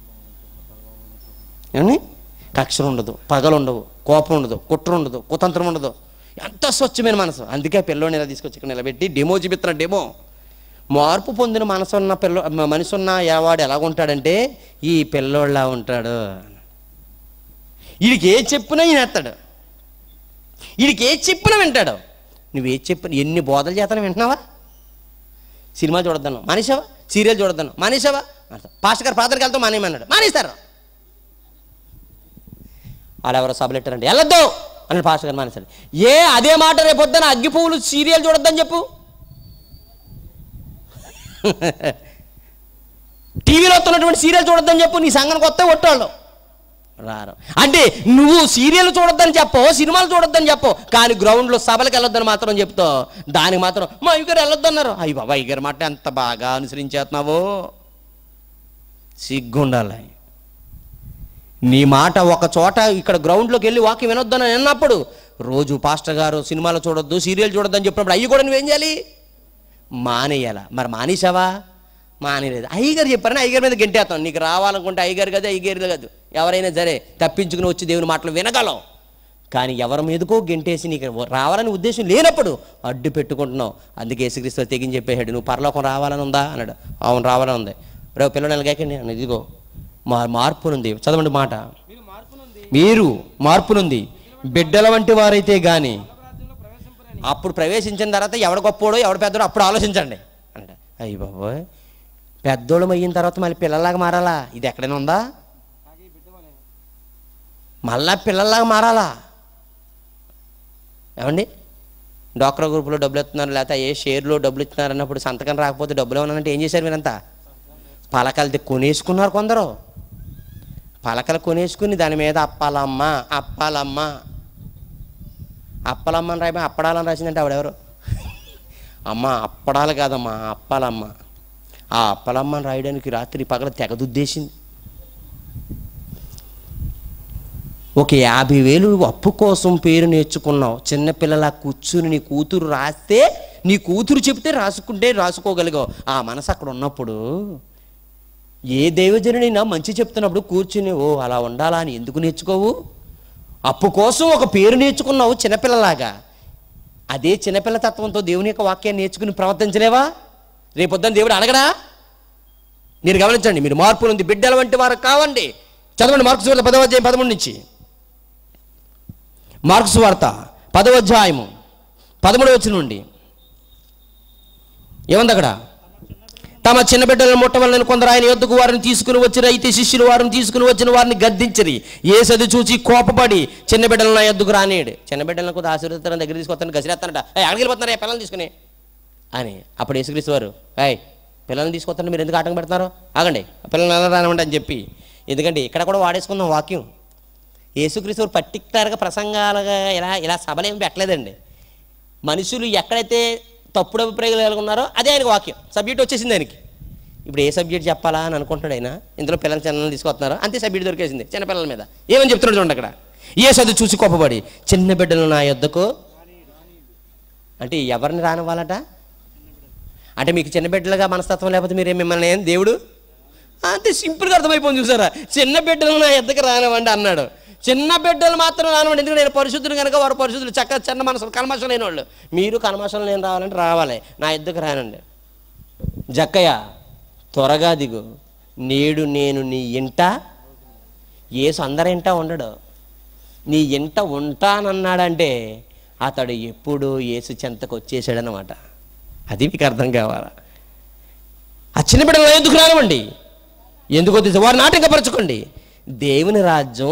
ఏమండి కక్షలు ఉండదు పగలు ఉండవు కోపం ఉండదు కుట్ర ఉండదు కుతంత్రం ఉండదు ఎంత స్వచ్ఛమైన మనసు అందుకే ఆ పిల్లోని ఇలా తీసుకొచ్చి ఇక్కడ నిలబెట్టి డెమో చూపిస్తున్న డెమో మార్పు పొందిన మనసు ఉన్న పిల్ల మ- మనిషి ఉన్న వాడు ఎలా ఉంటాడంటే ఈ పిల్లోళ్ళ ఉంటాడు వీడికి ఏ చెప్పినా ఈయన ఎత్తాడు వీడికి ఏ చెప్పినా వింటాడు నువ్వు ఏ చెప్పిన ఎన్ని బోధలు చేస్తాను వింటున్నావా సినిమా చూడద్దాను మానేసావా సీరియల్ చూడద్దాను మానేసావా పాస్టర్ గారు ప్రార్థనకి వెళ్తాం మానేయమన్నాడు మానేస్తారు వాళ్ళు ఎవరో సభలెట్టారంటే వెళ్ళొద్దు అన్నాడు పాస్టర్ గారు మానేశాడు ఏ అదే మాట రేపు పొద్దున అగ్గి పువ్వులు సీరియల్ చూడొద్దని చెప్పు టీవీలో వస్తున్నటువంటి సీరియల్ చూడొద్దని చెప్పు నీ సంఘానికి వస్తే కొట్టాళ్ళు రారు అంటే నువ్వు సీరియల్ చూడొద్దని చెప్పవు సినిమాలు చూడొద్దని చెప్పవు కానీ గ్రౌండ్లో సభలకు వెళ్ళొద్దని మాత్రం చెప్తావు దానికి మాత్రం మా అయ్యగారు వెళ్ళొద్దన్నారు అయ్యి బాబా అయ్యగారు మాట ఎంత బాగా అనుసరించేస్తున్నావో సిగ్గుండాలి నీ మాట ఒక చోట ఇక్కడ గ్రౌండ్లోకి వెళ్ళి వాక్యం వినొద్దని అన్నప్పుడు రోజు పాస్టర్ గారు సినిమాలు చూడొద్దు సీరియల్ చూడొద్దని చెప్పినప్పుడు అయ్యి కూడా నువ్వేం చేయాలి మానేయాల మరి మానేసావా మానేలేదు అయ్యగారు చెప్పారని అయ్యగారి మీద గెంటేస్తాం నీకు రావాలనుకుంటే అయ్యగారు కదా అయ్యగారు కాదు ఎవరైనా సరే తప్పించుకుని వచ్చి దేవుని మాటలు వినగలం కానీ ఎవరి మీదకో గెంటేసి నీకు రావాలని ఉద్దేశం లేనప్పుడు అడ్డు పెట్టుకుంటున్నావు అందుకే యేసుక్రీస్తు తెగించి చెప్పేశాడు నువ్వు పరలోకం రావాలని ఉందా అన్నాడు అవును రావాలని ఉంది రేపు పిల్లలు ఎలాగేకండి అన్న ఇదిగో మా మార్పునుంది చదవండి మాట మీరు మార్పు నుండి మీరు మార్పునుంది బిడ్డల వంటి వారైతే గాని రాజ్యంలో ప్రవేశింపరండి అప్పుడు ప్రవేశించిన తర్వాత ఎవడ గొప్పోడో ఎవడ పెద్దోడో అప్పుడు ఆలోచించండి అంట అయ్యి బాబోయ్ పెద్దోళ్ళం అయిన తర్వాత మళ్ళీ పిల్లలాగా మారాలా ఇది ఎక్కడైనా ఉందా ఆగి బిడ్డమని మళ్ళా పిల్లల్లాగా మారాలా ఏమండి డాక్టర్ గ్రూపులో డబ్బులు ఇస్తున్నారు లేకపోతే ఏ షేర్లో డబ్బులు ఇస్తున్నారు అన్నప్పుడు సంతకం రాకపోతే డబ్బులు ఏమన్నారంటే ఏం చేశారు మీరంతా పలకలు కొనేసుకున్నారు కొందరు పలకలు కొనేసుకుని దాని మీద అప్పాలమ్మ అప్పాలమ్మ అప్పలమ్మ అని రాయమా అప్పడాలని రాసిందంటే ఆవిడెవరు అమ్మ అప్పడాలు కాదమ్మా అప్పాలమ్మ ఆ అప్పలమ్మని రాయడానికి రాత్రి పగల తెగదుద్దేసింది ఒక యాభై వేలు అప్పు కోసం పేరు నేర్చుకున్నావు చిన్నపిల్లల కూర్చుని నీ కూతురు రాస్తే నీ కూతురు చెప్తే రాసుకుంటే రాసుకోగలిగావు ఆ మనసు అక్కడ ఉన్నప్పుడు ఏ దైవజనుడైనా మంచి చెప్తున్నప్పుడు కూర్చుని ఓ అలా ఉండాలా అని ఎందుకు నేర్చుకోవు అప్పు కోసం ఒక పేరు నేర్చుకున్నావు చిన్నపిల్లలాగా అదే చిన్నపిల్ల తత్వంతో దేవుని యొక్క వాక్యాన్ని నేర్చుకుని ప్రవర్తించలేవా రేపొద్దున దేవుడు అడగడా మీరు గమనించండి మీరు మార్పు ఉంది బిడ్డల వంటి వారు కావండి చదవండి మార్క్స్ వార్త పదవ అధ్యాయం పదమూడు నుంచి మార్క్స్ వార్త పదవ అధ్యాయము పదమూడు వచ్చిన నుండి ఏముంది అక్కడ తమ చిన్న బిడ్డలను ముట్టవలని కొందరు ఆయన యొద్దకు వారిని తీసుకుని వచ్చిన అయితే శిష్యులు వారిని తీసుకుని వచ్చిన వారిని గద్దించరి ఏ సది చూసి కోపపడి చిన్న బిడ్డలను నా యొద్దకు రానేడు చిన్న బిడ్డలను కొద్ది ఆశీర్వదిస్తారని దగ్గర తీసుకొస్తాను గసిరేస్తానట "ఏయ్, ఎక్కడికి వెళ్ళిపోతున్నారా పిల్లల్ని తీసుకుని అని అప్పుడు యేసుక్రీస్తు వారు ఏయ్ పిల్లల్ని తీసుకొస్తాను మీరు ఎందుకు ఆటంకం పెడతారు ఆగండి ఆ పిల్లల్ని ఎలా రానివ్వండి అని చెప్పి ఎందుకంటే ఇక్కడ కూడా వాడేసుకుందాం వాక్యం యేసుక్రీస్తు వారు పర్టికులర్గా ప్రసంగాలుగా ఇలా ఇలా సభలు ఏమి పెట్టలేదండి మనుషులు ఎక్కడైతే తప్పుడు అభిప్రాయాలు కలిగి ఉన్నారో అదే ఆయనకు వాక్యం సబ్జెక్ట్ వచ్చేసింది ఆయనకి ఇప్పుడు ఏ సబ్జెక్ట్ చెప్పాలా అని అనుకుంటున్నాడు ఆయన ఇందులో పిల్లల చిన్నలు తీసుకొస్తున్నారు అంతే సబ్జెక్ట్ దొరికేసింది చిన్న పిల్లల మీద ఏమని చెప్తున్నాడు చూడండి అక్కడ ఏ చదువు చూసి కోపపడి చిన్న బిడ్డలు నా యొద్దకు అంటే ఎవరిని రానివ్వాలట అంటే మీకు చిన్న బిడ్డలుగా మనస్తత్వం లేకపోతే మీరు మిమ్మల్ని ఏం దేవుడు అంతే సింపుల్గా అర్థమైపోయింది చూసారా చిన్న బిడ్డలు నా ఎద్దకు రానివ్వండి అన్నాడు చిన్న బిడ్డలు మాత్రం రానివ్వండి ఎందుకంటే నేను పరిశుద్ధులు కనుక వారు పరిశుద్ధులు చక్కగా చిన్న మనసులు కల్మషం లేని వాళ్ళు మీరు కల్మషం నేను రావాలంటే రావాలి నా ఎద్దుకు రానండి జక్కయ్య త్వరగా దిగు నేడు నేను నీ ఇంట ఏసు అందరి ఇంట ఉండడు నీ ఇంట ఉంటానన్నాడంటే అతడు ఎప్పుడు ఏసు చెంతకు వచ్చేసాడనమాట అది మీకు అర్థం కావాలా ఆ చిన్న బిడ్డలు ఎందుకు రానివ్వండి ఎందుకో తెలుసు వారిని ఆటంకపరచుకోండి దేవుని రాజ్యం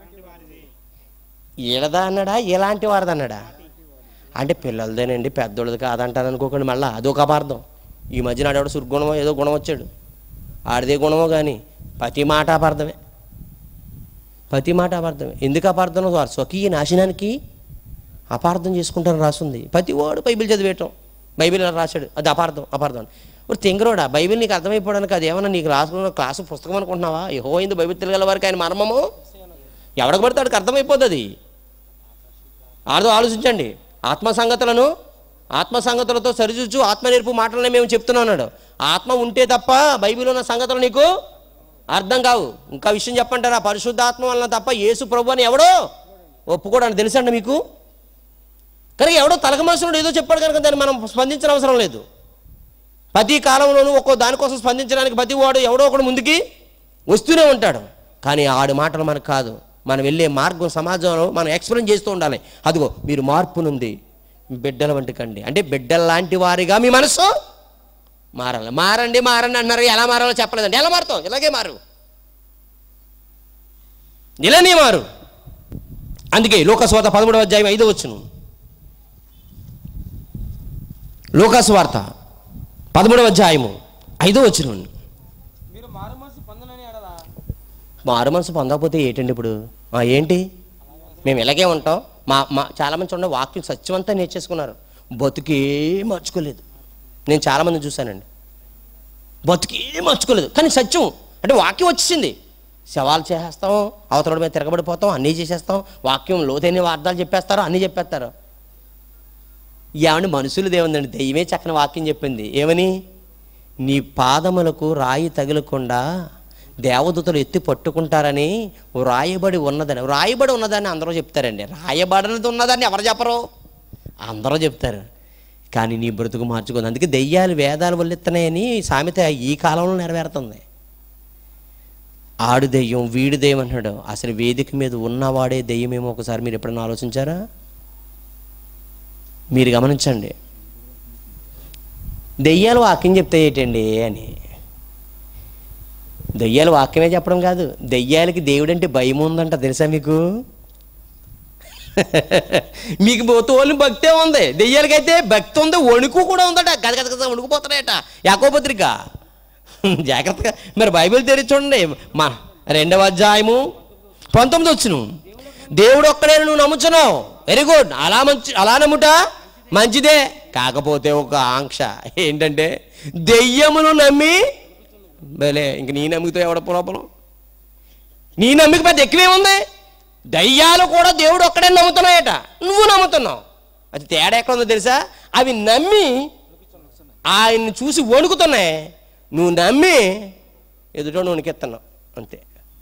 ఈడదా అన్నాడా ఎలాంటి వారిది అన్నాడా అంటే పిల్లలదేనండి పెద్దోళ్ళది కాదంటారు అనుకోకండి మళ్ళీ అదొక అపార్థం ఈ మధ్యన ఆడేవాడు సుర్గుణమో ఏదో గుణం వచ్చాడు ఆడిదే గుణమో కానీ ప్రతి మాట అపార్థమే ప్రతి మాట అపార్థమే ఎందుకు అపార్థం వారు స్వకీయ నాశనానికి అపార్థం చేసుకుంటారని రాస్తుంది ప్రతి వాడు బైబిల్ చదివేయటం బైబిల్ ఇలా రాశాడు అది అపార్థం అపార్థం ఇప్పుడు తెంగరోడా బైబిల్ నీకు అర్థమైపోవడానికి అది ఏమన్నా నీకు రాసుకున్న క్లాసు పుస్తకం అనుకుంటున్నావా యహో ఇందు బైబిల్ తిరగల వారికి ఆయన మర్మము ఎవడకు పడితే వాడికి అర్థమైపోతుంది ఆడదో ఆలోచించండి ఆత్మ సంగతులను ఆత్మ సంగతులతో సరిచూచు ఆత్మ నేర్పు మాటలనే మేము చెప్తున్నాం అన్నాడు ఆత్మ ఉంటే తప్ప బైబిల్ ఉన్న సంగతులు నీకు అర్థం కావు ఇంకా విషయం చెప్పంటారా పరిశుద్ధాత్మ వలన తప్ప యేసు ప్రభు అని ఎవడో ఒప్పుకోవడానికి తెలుసండి మీకు కనుక ఎవడో తలకమాసుడు ఏదో చెప్పాడు కనుక దాన్ని మనం స్పందించిన అవసరం లేదు ప్రతి కాలంలోనూ ఒక్కో దానికోసం స్పందించడానికి ప్రతి వాడు ఎవడో ఒకడు ముందుకి వస్తూనే ఉంటాడు కానీ ఆడి మాటలు మనకు కాదు మనం వెళ్ళే మార్గం సమాజంలో మనం ఎక్స్ప్లెయిన్ చేస్తూ ఉండాలి అదిగో మీరు మార్పు నుండి బిడ్డల వంటి కండి అంటే బిడ్డల లాంటి వారిగా మీ మనసు మారాలి మారండి మారండి అన్నారు ఎలా మారాలో చెప్పలేదండి ఎలా మారుతాం ఇలాగే మారు ఇలానే మారు అందుకే లోకస్వాత పదమూడవ అధ్యాయం ఐదో వచ్చును లోకస్వార్త పదమూడవ అధ్యాయము ఐదో వచ్చును మీరు మారు మనసు పొందనని ఎడలా మారు మనసు పొందకపోతే ఏంటండి ఇప్పుడు ఆ, ఏంటి మేము ఇలాగే ఉంటాం మా మా చాలామంది చూడండి వాక్యం సత్యమంతా నేర్చేసుకున్నారు బతుకే మార్చుకోలేదు నేను చాలామంది చూశానండి బతుకే మార్చుకోలేదు కానీ సత్యం అంటే వాక్యం వచ్చేసింది శవాలు చేసేస్తాం అవతల మీద తిరగబడిపోతాం అన్నీ చేసేస్తాం వాక్యం లోతైన వార్తలు చెప్పేస్తారు అన్నీ చెప్పేస్తారు ఏమండి మనుషులు దేవుందండి దెయ్యమే చక్కని వాక్యం చెప్పింది ఏమని నీ పాదములకు రాయి తగలకుండా దేవదూతలు ఎత్తి పట్టుకుంటారని రాయబడి ఉన్నదని రాయబడి ఉన్నదాన్ని అందరూ చెప్తారండి రాయబడినది ఉన్నదాన్ని ఎవరు చెప్పరు అందరూ చెప్తారు కానీ నీ బ్రతుకు మార్చుకుంది అందుకే దెయ్యాలు వేదాలు వల్లెత్తనాయని సామెత ఈ కాలంలో నెరవేరుతుంది ఆడు దెయ్యం వీడు దెయ్యం అంటున్నాడు అసలు వేదిక మీద ఉన్నవాడే దెయ్యమేమో ఒకసారి మీరు ఎప్పుడైనా ఆలోచించారా మీరు గమనించండి దెయ్యాలు వాక్యం చెప్తే ఏంటండి అని దెయ్యాలు వాక్యమే చెప్పడం కాదు దెయ్యాలకి దేవుడంటే భయం ఉందంట తెలుసా మీకు మీకు తోలు భక్తే ఉంది దెయ్యాలకైతే భక్తి ఉంది వణుకు కూడా ఉందట గద గద గద వణుకుపోతున్నాయట యాకోపత్రిక జాగ్రత్తగా మరి బైబిల్ తెరిచి చూడండి మా రెండవ అధ్యాయము పంతొమ్మిది వచ్చును దేవుడు ఒక్కడే నువ్వు నమ్ముచున్నావు వెరీ గుడ్ అలా మంచి అలా నమ్ముట మంచిదే కాకపోతే ఒక ఆంక్ష ఏంటంటే దెయ్యమును నమ్మి భలే ఇంక నీ నమ్మితే ఎవడ లోపల నీ నమ్మిక పెద్ద ఎక్కువేముంది దయ్యాలు కూడా దేవుడు ఒక్కడే నమ్ముతున్నాయట నువ్వు నమ్ముతున్నావు అది తేడా ఎక్కడ ఉందో తెలుసా అవి నమ్మి ఆయన్ని చూసి వణుకుతున్నాయి నువ్వు నమ్మి ఎదుటో వణికెత్తున్నావు అంతే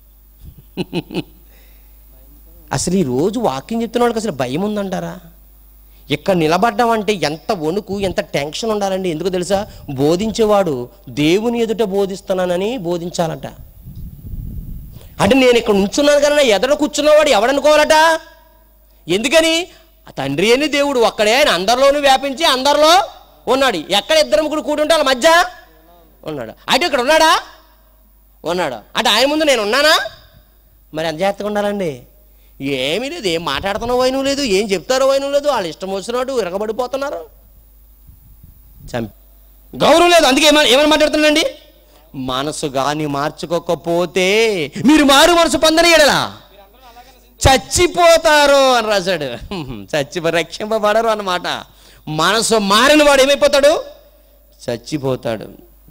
అసలు ఈ రోజు వాక్యం చెప్తున్నాడు అసలు భయం ఉందంటారా ఇక్కడ నిలబడ్డామంటే ఎంత వణుకు ఎంత టెన్షన్ ఉండాలండి ఎందుకు తెలుసా బోధించేవాడు దేవుని ఎదుట బోధిస్తున్నానని బోధించాలట అంటే నేను ఇక్కడ ఉంచున్నాను కదా నా ఎదట కూర్చున్నవాడు ఎవడనుకోవాలట ఎందుకని ఆ తండ్రి అని దేవుడు ఒక్కడే ఆయన అందరిలోనూ వ్యాపించి అందరిలో ఉన్నాడు ఎక్కడ ఇద్దరు ముగ్గురు కూడి ఉంటే వాళ్ళ మధ్య ఉన్నాడు అంటే ఇక్కడ ఉన్నాడా ఉన్నాడు అంటే ఆయన ముందు నేను ఉన్నానా మరి ఎంత జాగ్రత్తగా ఉండాలండి ఏమీ లేదు ఏం మాట్లాడుతున్న వైను లేదు ఏం చెప్తారో వైను లేదు వాళ్ళు ఇష్టం వచ్చినట్టు ఇరగబడిపోతున్నారు చంపి గౌరవం లేదు అందుకే ఏమని ఏమని మాట్లాడుతున్నాండి మనసు కానీ మార్చుకోకపోతే మీరు మారు మనసు పొందని ఎడలా చచ్చిపోతారు అని రాశాడు చచ్చి రక్షింపబడరు అన్నమాట మనసు మారిన వాడు ఏమైపోతాడు చచ్చిపోతాడు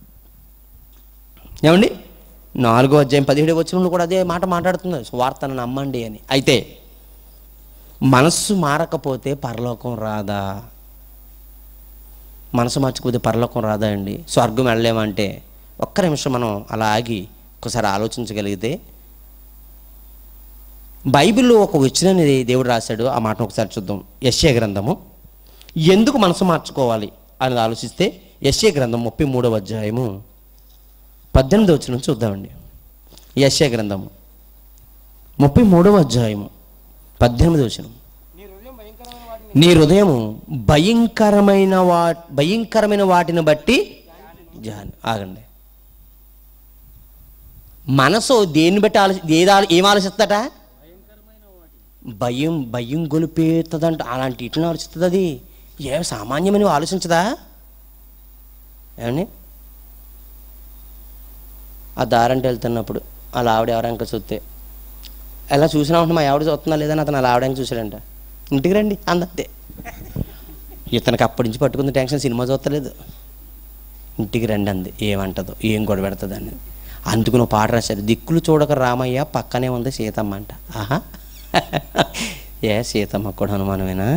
ఏమండి నాలుగో అధ్యాయం పదిహేడు వచ్చిన కూడా అదే మాట మాట్లాడుతుంది సువార్తను నమ్మండి అని అయితే మనస్సు మారకపోతే పరలోకం రాదా మనసు మార్చకపోతే పరలోకం రాదా అండి స్వర్గం వెళ్ళలేమంటే ఒక్క నిమిషం మనం అలా ఆగి ఒకసారి ఆలోచించగలిగితే బైబిల్లో ఒక వచ్చినని దేవుడు రాశాడు ఆ మాట ఒకసారి చూద్దాం యశ్య గ్రంథము ఎందుకు మనసు మార్చుకోవాలి అని ఆలోచిస్తే యశ్య గ్రంథం ముప్పై మూడవ అధ్యాయము పద్దెనిమిది వచ్చిన చూద్దామండి యశ్య గ్రంథము ముప్పై మూడవ అధ్యాయము పద్దెనిమిది వచ్చిన నీ హృదయం భయంకరమైన వాటిని నీ హృదయం భయంకరమైన వా భయంకరమైన వాటిని బట్టి జాన్ ఆగండి మనసు దేన్ని బట్టి ఆలోచి ఏది ఆలో- ఏం ఆలోచిస్తుందట భయం భయం గొలిపేస్తుందంట అలాంటి ఇట్లా ఆలోచిస్తుంది అది ఏ సామాన్యమని ఆలోచించదా ఏమండి ఆ దారంటే వెళ్తున్నప్పుడు అలా ఆవిడ ఎవరంక చూస్తే ఎలా చూసినా ఉంటే మా ఆవిడ చూస్తున్నా లేదని అతను అలా ఆవిడంక చూశాడంట ఇంటికి రండి అందంతే ఇతనికి అప్పటి నుంచి పట్టుకుంది టెన్షన్ సినిమా చూస్తలేదు ఇంటికి రండి అంది ఏమంటదో ఏం గొడవ పెడుతుంది అని అందుకు నువ్వు పాట రాశారు దిక్కులు చూడక రామయ్య పక్కనే ఉంది సీతమ్మ అంట ఆహా ఏ సీతమ్మ కూడా అనుమానమేనా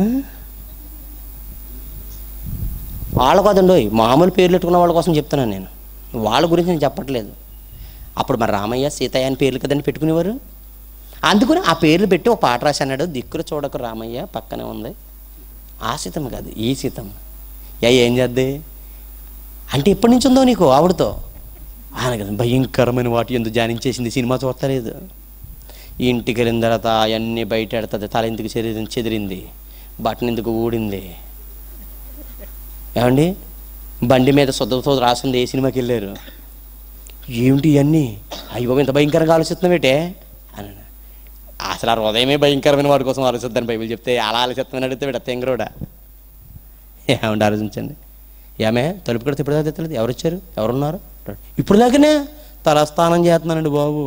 వాళ్ళ కదండి మామూలు పేర్లు పెట్టుకున్న వాళ్ళ కోసం చెప్తున్నాను నేను వాళ్ళ గురించి నేను చెప్పట్లేదు అప్పుడు మరి రామయ్య సీతయ్య అని పేర్లు కదండి పెట్టుకునేవారు అందుకని ఆ పేర్లు పెట్టి ఒక పాట రాసి అన్నాడు దిక్కులు చూడక రామయ్య పక్కనే ఉంది ఆ సీతమ్మ కాదు ఈ సీతమ్మ యా ఏం చేద్ది అంటే ఎప్పటి నుంచి ఉందో నీకు ఆవిడతో ఆయన కదా భయంకరమైన వాటి ఎందుకు ధ్యానించేసింది సినిమా చూడలేదు ఇంటికి వెళ్ళిన తర్వాత అవన్నీ బయట ఎడుతుంది తల ఎందుకు చెదిరి చెదిరింది బట్టన్ ఎందుకు ఊడింది ఏమండి బండి మీద శుద్ధతో రాసింది ఏ సినిమాకి వెళ్ళారు ఏమిటి ఇవన్నీ అయ్యో ఇంత భయంకరంగా ఆలోచిస్తున్నావేటే అని అసలు ఆ హృదయమే భయంకరమైన వాడి కోసం ఆలోచిద్దాను బైబిల్ చెప్తే అలా ఆలోచిస్తామని అడిగితే వీడ తెంగరోడా ఏమంటే ఆలోచించండి ఏమే తలుపు కూడా ఇప్పుడు దాకా తెత్తలేదు ఎవరు వచ్చారు ఎవరున్నారు ఇప్పుడు దాకానే తలస్థానం చేస్తున్నానండి బాబు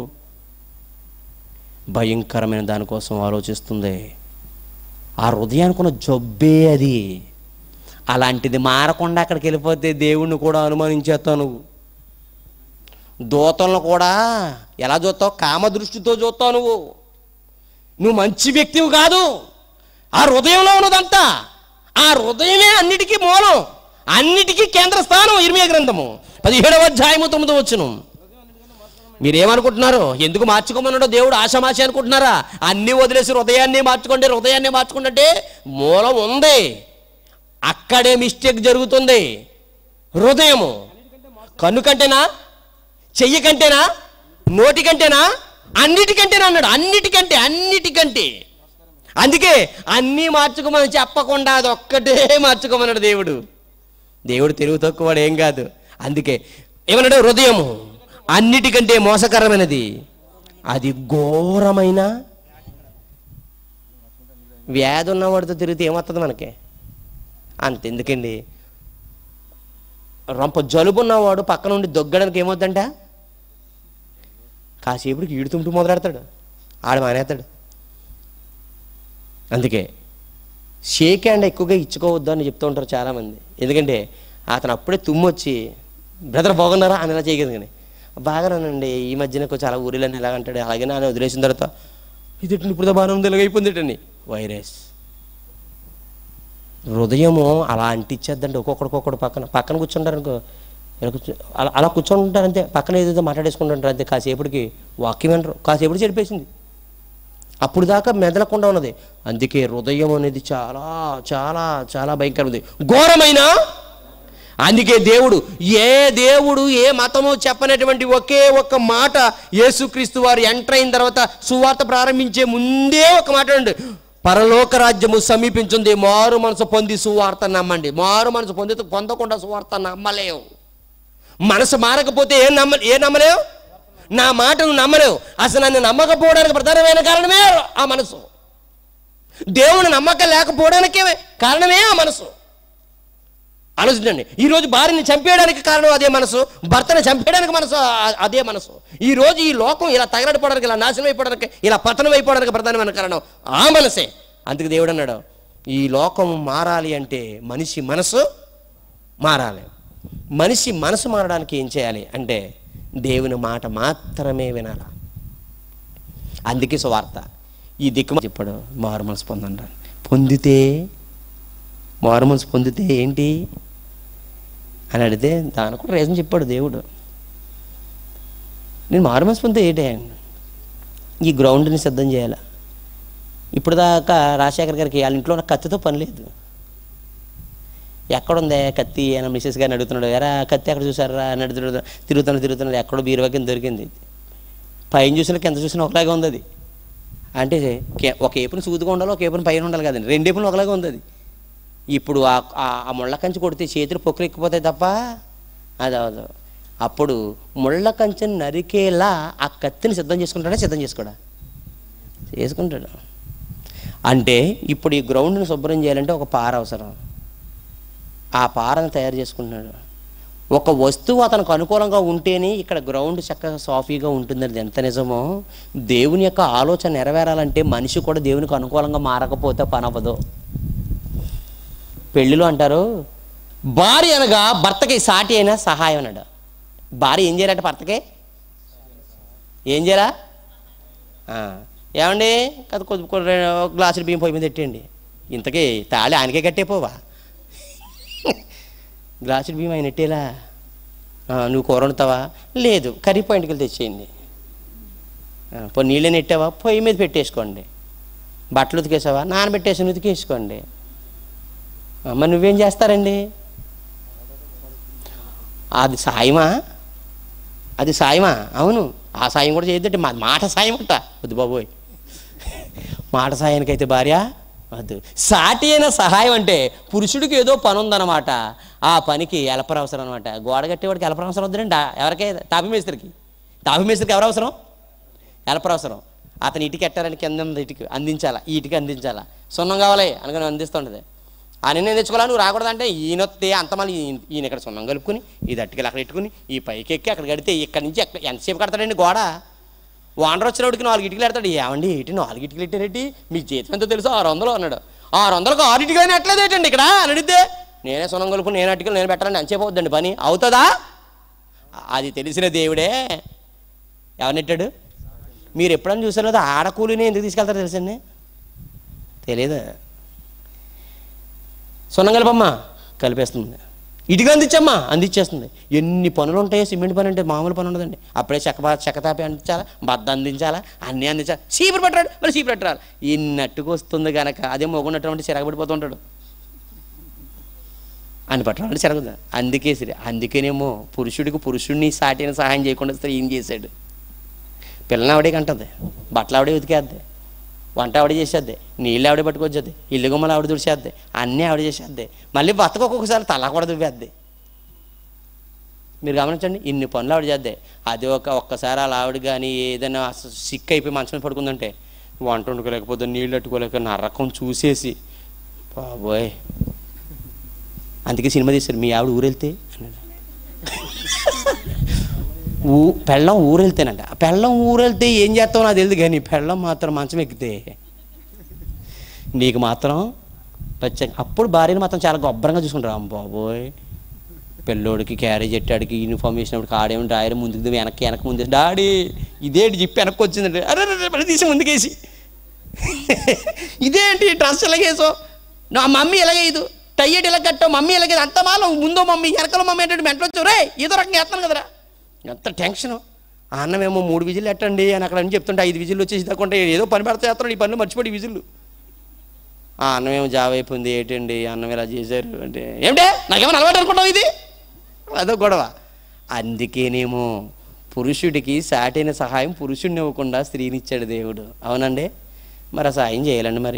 భయంకరమైన దానికోసం ఆలోచిస్తుంది ఆ హృదయానికి ఉన్న జబ్బే అది అలాంటిది మారకుండా అక్కడికి వెళ్ళిపోతే దేవుణ్ణి కూడా అనుమానించేస్తావు నువ్వు దూతలను కూడా ఎలా చూస్తావు కామ దృష్టితో చూస్తావు నువ్వు నువ్వు మంచి వ్యక్తివి కాదు ఆ హృదయంలో ఉన్నదంతా ఆ హృదయమే అన్నిటికీ మూలం అన్నిటికీ కేంద్ర స్థానం ఇరిమియా గ్రంథము పదిహేడవ అధ్యాయము తొమ్మిది వచ్చును మీరేమనుకుంటున్నారు ఎందుకు మార్చుకోమన్నాడో దేవుడు ఆశామాషి అనుకుంటున్నారా అన్నీ వదిలేసి హృదయాన్ని మార్చుకోండి హృదయాన్ని మార్చుకుంటే మూలం ఉంది అక్కడే మిస్టేక్ జరుగుతుంది హృదయము కన్ను కంటేనా చెయ్యి కంటేనా నోటి కంటేనా అన్నిటికంటేనా అన్నాడు అన్నిటికంటే అన్నిటికంటే అందుకే అన్నీ మార్చుకోమని చెప్పకుండా అది ఒక్కటే మార్చుకోమన్నాడు దేవుడు దేవుడు తెలుగు తక్కువవాడు ఏం కాదు అందుకే ఏమన్నాడు హృదయము అన్నిటికంటే మోసకరమైనది అది ఘోరమైన వ్యాధి ఉన్నవాడితో తిరిగితే ఏమవుతుంది మనకి అంతెందుకండి రొంప జలుబు ఉన్నవాడు పక్కన ఉండి దొగ్గడానికి ఏమవుద్దంట కాసేపుడికి ఈడుతుంటూ మొదలెడతాడు ఆడు మానేస్తాడు అందుకే షేక్ హ్యాండ్ ఎక్కువగా ఇచ్చుకోవద్దు అని చెప్తూ ఉంటారు చాలామంది ఎందుకంటే అతను అప్పుడే తుమ్ము వచ్చి బ్రదర్ బాగున్నారా అని ఇలా చేయగలదు కానీ బాగానండి ఈ మధ్యన కొంచెం అలా ఊరిలోని ఎలా అంటాడు అలాగే నాన్న వదిలేసిన తర్వాత ఇది ఇప్పుడు బాగానే ఉంది ఇలాగ అయిపోయింది ఏంటండి వైరస్ హృదయము అలా అంటించేద్దండి ఒక్కొక్కడికొక్కడు పక్కన పక్కన కూర్చుంటారు అనుకో ఇలా కూర్చో అలా అలా కూర్చుంటారు అంతే పక్కన ఏదేదో మాట్లాడేసుకుంటుంటారు అంతే కాసేపటికి వాక్యం వినరు కాసేపటి చెడిపేసింది అప్పుడు దాకా మెదలకుండా ఉన్నది అందుకే హృదయం అనేది చాలా చాలా చాలా భయంకరమైనది ఘోరమైన అందుకే దేవుడు ఏ దేవుడు ఏ మతమో చెప్పనటువంటి ఒకే ఒక్క మాట యేసుక్రీస్తు వారు ఎంటర్ అయిన తర్వాత సువార్త ప్రారంభించే ముందే ఒక మాట అండి పరలోక రాజ్యము సమీపించింది మారు మనసు పొంది సువార్త నమ్మండి మారు మనసు పొంది పొందకుండా సువార్త నమ్మలేవు మనసు మారకపోతే ఏం నమ్మ ఏ నమ్మలేవు నా మాటను నమ్మలేవు అసలు నన్ను నమ్మకపోవడానికి ప్రధానమైన కారణమే ఆ మనసు దేవుని నమ్మకం లేకపోవడానికే కారణమే ఆ మనసు ఆలోచించండి ఈరోజు భార్యని చంపేయడానికి కారణం అదే మనసు భర్తని చంపేయడానికి మనసు ఆ- అదే మనసు ఈ రోజు ఈ లోకం ఇలా తగలడిపోవడానికి ఇలా నాశనం అయిపోవడానికి ఇలా పతనం అయిపోవడానికి ప్రధానమైన కారణం ఆ మనసే అందుకు దేవుడు అన్నాడు ఈ లోకం మారాలి అంటే మనిషి మనసు మారాలి మనిషి మనసు మారడానికి ఏం చేయాలి అంటే దేవుని మాట మాత్రమే వినాలి అందుకే సువార్త ఈ దిక్కు చెప్పాడు మారు మనసు పొందండి పొందితే మారు మనసు పొందితే ఏంటి అని అడిగితే దానికి కూడా రీజన్ చెప్పాడు దేవుడు నేను మారు మనసు పొందితే ఏంటి ఈ గ్రౌండ్ని సిద్ధం చేయాలి ఇప్పుడు దాకా రాజశేఖర్ గారికి వాళ్ళ ఇంట్లో ఉన్న కత్తితో పని లేదు ఎక్కడుందే కత్తి అని మిస్సెస్ గారిని అడుగుతున్నాడు ఎరా కత్తి ఎక్కడ చూసారా అని అడుగుతున్నాడు తిరుగుతున్నాడు తిరుగుతున్నాడు ఎక్కడో బీరువా కింద దొరికింది పైన చూసినా కింద చూసినా ఒకలాగే ఉంది అది అంటే కే- ఒక ఏపుని సూదుగా ఉండాలి ఒక ఏపుని పైన ఉండాలి కదండి రెండు ఏపులు ఒకలాగే ఉంది అది ఇప్పుడు ఆ ఆ- ఆ ముళ్ళ కంచి కొడితే చేతులు పొక్కులు ఎక్కిపోతాయి తప్ప అది అవదు అప్పుడు ముళ్ళ కంచెని నరికేలా ఆ కత్తిని సిద్ధం చేసుకుంటాడా సిద్ధం చేసుకోడా చేసుకుంటాడు అంటే ఇప్పుడు ఈ గ్రౌండ్ని శుభ్రం చేయాలంటే ఒక పార అవసరం ఆ పారను తయారు చేసుకుంటున్నాడు ఒక వస్తువు అతనికి అనుకూలంగా ఉంటేనే ఇక్కడ గ్రౌండ్ చక్కగా సాఫీగా ఉంటుందని ఎంత నిజమో దేవుని యొక్క ఆలోచన నెరవేరాలంటే మనిషి కూడా దేవునికి అనుకూలంగా మారకపోతే పని అవ్వదు పెళ్ళిలో అంటారు భార్య అనగా భర్తకి సాటి అయినా సహాయం అన్నాడు భార్య ఏం చేయాలంటే భర్తకి ఏం చేయాలా ఆ, ఏమండి కదా కొద్ది కొద్ది రెండు గ్లాసులు బియ్యం పొయ్యి మీద పెట్టండి ఇంతకీ తాళి ఆయనకే కట్టేపోవా గ్లాసులు బియ్యం ఆయన ఎట్టేలా ఆ, నువ్వు కూర వండుతావా లేదు కర్రీ పాయింట్కి వెళ్ళి తెచ్చేయండి ఆ, పోనీ నీళ్ళని నెట్టావా పొయ్యి మీద పెట్టేసుకోండి బట్టలు ఉతికేసావా నానబెట్టేసి ఉతికేసుకోండి ఆ, మరి నువ్వేం చేస్తారండి అది సాయమా అది సాయమా అవును ఆ సాయం కూడా చేయొద్దంటే మా మాట సాయం అంట వద్దు బాబోయ్ మాట సాయానికైతే భార్య వద్దు సాటి అయిన సహాయం అంటే పురుషుడికి ఏదో పని ఉందన్నమాట ఆ పనికి ఎలపర అవసరం అనమాట గోడ కట్టేవాడికి ఎలపర అవసరం వద్దండి ఎవరికే తాపి మేస్త్రికి తాపి మేస్త్రికి ఎవరు అవసరం ఎలపర అవసరం అతను ఇటుక ఎట్టారని కింద ఉంది ఇటుక అందించాలా ఈ ఇటుక అందించాలా సున్నం కావాలి అనుకుని అందిస్తుంటుంది ఆ నేను తెచ్చుకోవాలా నువ్వు రాకూడదంటే ఈయన వస్తే అంత మళ్ళీ ఈయన- ఈయన ఇక్కడ సున్నం కలుపుకుని ఈ దట్టుకెళ్ళి అక్కడ పెట్టుకుని ఈ పైకి ఎక్కి అక్కడ కడితే ఇక్కడి నుంచి ఎక్కడ ఎంతసేపు కడతాడండి గోడ వాండర్ వచ్చినప్పటికి నాలుగు ఇటుకలు పెడతాడు ఏమండి ఏంటి నాలుగు ఇటుకలు పెట్టారేంటి మీ జీతం ఎంతో తెలుసు ఆరు వందలు అన్నాడు ఆరు వందలకు ఆరు ఇటుకలు ఎట్లేదు ఏంటండి ఇక్కడ అని అడిగితే నేనే సున్నం కలుపుకుని నేను అటుకలు నేను పెట్టాలని ఎంతసేపు అవుద్దండి పని అవుతుందా అది తెలిసిన దేవుడే ఎవరినెట్టాడు మీరు ఎప్పుడన్నా చూసారో లేదా ఆడ కూలీని ఎందుకు తీసుకెళ్తారో తెలుసండి తెలియదు సున్నం కలిపమ్మా కలిపేస్తుంది ఇటుక అందించమ్మా అందించేస్తుంది ఎన్ని పనులు ఉంటాయో సిమెంట్ పని అంటే మామూలు పని ఉండదండి అప్పుడే చెక్క చెక్క తాపి అందించాలా బద్ద అందించాలా అన్నీ అందించాలి చీపురు పెట్టరాడు మరి చీపురు పెట్టరాలి ఇన్నట్టుకు వస్తుంది కనుక అదే మొగున్నటువంటి చిరగబడిపోతుంటాడు అని పట్టడం జరగదు అందుకే సరే అందుకేనేమో పురుషుడికి పురుషుడిని సాటిని సహాయం చేయకుండా స్త్రీ ఏం చేశాడు పిల్లని ఆవిడే కంటది బట్టలు ఆవిడే ఉతికేద్ది వంట ఆవిడ చేసేద్ది నీళ్ళు ఆవిడ పట్టుకొచ్చేద్ది ఇల్లు గుమ్మలు ఆవిడ తుడిచేద్ది అన్నీ ఆవిడ చేసేద్ది మళ్ళీ బతక ఒక్కొక్కసారి తల కూడా దువ్వేద్ది మీరు గమనించండి ఇన్ని పనులు ఆవిడ చేద్దే అది ఒక ఒక్కసారి అలా ఆవిడ కానీ ఏదైనా అసలు సిక్ అయిపోయి మంచం మీద పడుకుందంటే వంట వండుకోలేకపోతే నీళ్ళు అట్టుకోలేక నరకం చూసేసి బాబోయ్ అందుకే సినిమా తీశారు మీ ఆవిడ ఊరెళ్తే అన్నాడు ఊ పెళ్ళం ఊరెళ్తేనంట ఆ పెళ్ళం ఊరెళ్తే ఏం చేస్తావు నాకు తెలియదు కానీ పెళ్ళం మాత్రం మంచం ఎక్కితే నీకు మాత్రం ప్రత్యేక అప్పుడు భార్యను మాత్రం చాలా గొబ్బరంగా చూసుకుంటారు అమ్మ బాబోయ్ పిల్లోడికి క్యారేజ్ ఎట్టాడికి యూనిఫామ్ వేసినప్పుడు ఆడేమో డ్రాయర్ ముందుకు దిగి వెనక్కి వెనక్కి ముందు డాడీ ఇదేంటి చెప్పి వెనక్కి వచ్చిందంటే అరే అరే, అరే, మళ్ళీ తీసి ముందుకేసి ఇదేంటి డ్రెస్ ఎలాగేసో నా మమ్మీ ఎలాగేయదు టయ్యట్ ఎలా కట్టావు మమ్మీ ఎలాగేది అంత మాలో ముందో మమ్మీ వెనకల మమ్మీ అంటే మెంటలు వచ్చావు రే ఏదో రకంగా వేస్తాను కదరా ఎంత టెన్షను ఆ అన్నమేమో మూడు విజిల్లు ఎట్టండి అని అక్కడ అని చెప్తుంటే ఐదు విజిల్లు వచ్చేసి తక్కుంటే ఏదో పని పెడతా చేస్తున్నాడు ఈ పనులు మర్చిపోయి ఈ విజిల్లు ఆ అన్నం ఏమో జావ అయిపోయింది ఏంటండి అన్నం ఇలా చేశారు అంటే ఏమిటే నాకేమైనా అలవాటు అనుకుంటావు ఇది అదో గొడవ అందుకేనేమో పురుషుడికి సాటైన సహాయం పురుషుడిని ఇవ్వకుండా స్త్రీని ఇచ్చాడు దేవుడు అవునండి మరి ఆ సాయం చేయాలండి మరి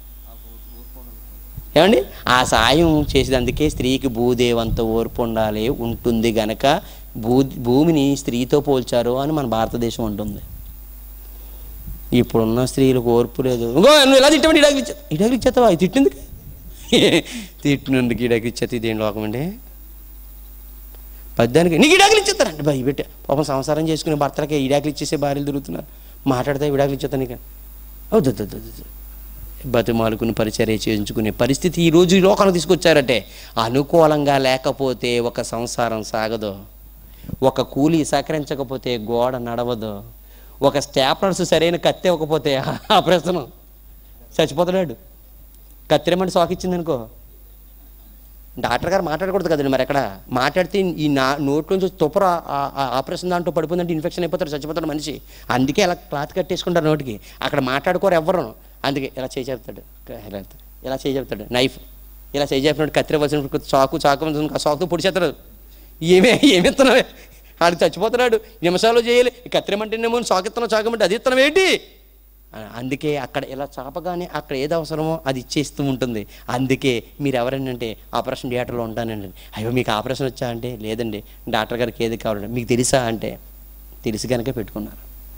ఏమండి ఆ సాయం చేసేదందుకే స్త్రీకి భూదేవంత ఓర్పు ఉండాలి ఉంటుంది గనక భూ భూమిని స్త్రీతో పోల్చారు అని మన భారతదేశం ఉంటుంది ఇప్పుడున్న స్త్రీలకు ఓర్పు లేదు ఇంకో నువ్వు ఇలా తిట్టమంటే ఇడాకులు ఇచ్చా ఇడాకులు ఇచ్చేస్తావా ఇది తిట్టింది తిట్టినందుకు ఇడాకులు ఇచ్చేది ఇదేం లోకం అండి పద్యానికి నీకు ఇడాకులు ఇచ్చేస్తారండి భయ పెట్టే పాపం సంసారం చేసుకునే భర్తలకి ఇడాకులు ఇచ్చేసే భార్యలు తిరుగుతున్నారు మాట్లాడితే విడాకులు ఇచ్చేస్తాను నీకు వద్దు వద్దు, వద్దు, వద్దు. బతిమాలుకుని పరిచర్య చేయించుకునే పరిస్థితి ఈ రోజు ఈ లోకానికి తీసుకొచ్చారంటే అనుకూలంగా లేకపోతే ఒక సంసారం సాగదు ఒక కూలి సహకరించకపోతే గోడ నడవదు ఒక స్టాప్లర్స్ సరైన కత్తి ఇవ్వకపోతే ఆ ప్రశ్న చచ్చిపోతున్నాడు కత్తిరమంటే షాక్ ఇచ్చింది అనుకో డాక్టర్ గారు మాట్లాడకూడదు కదండి మరి ఎక్కడ మాట్లాడితే ఈ నా నోట్లోంచి తుపర ఆ- ఆ ఆపరేషన్ దాంట్లో పడిపోయిందంటే ఇన్ఫెక్షన్ అయిపోతాడు చచ్చిపోతాడు మనిషి అందుకే అలా క్లాత్ కట్టేసుకుంటారు నోటికి అక్కడ మాట్లాడుకోరు ఎవ్వరు అందుకే ఇలా చేయి చెప్తాడు ఇలా చెప్తాడు. ఇలా చేయి చెప్తాడు నైఫ్ ఇలా చేయి చెప్పినట్టు కత్తిర వచ్చినప్పుడు చాకు చాకు ఆ చాకుతో పొడిచేస్తాడు ఏమే ఏమిస్తున్నావే ఆడు చచ్చిపోతున్నాడు నిమిషాలు చేయాలి కత్తిరమంటేనేమో సాకిస్తున్నావు చాకమంటే అది ఇస్తున్నావు ఏంటి ఆ, అందుకే అక్కడ ఇలా చాపగానే అక్కడ ఏది అవసరమో అది ఇచ్చేస్తూ ఉంటుంది అందుకే మీరు ఎవరంటే ఆపరేషన్ థియేటర్లో ఉంటానండి అయ్యో మీకు ఆపరేషన్ వచ్చా అంటే లేదండి డాక్టర్ గారికి ఏది కావాలంటే మీకు తెలుసా అంటే తెలిసి కనుక పెట్టుకున్నారు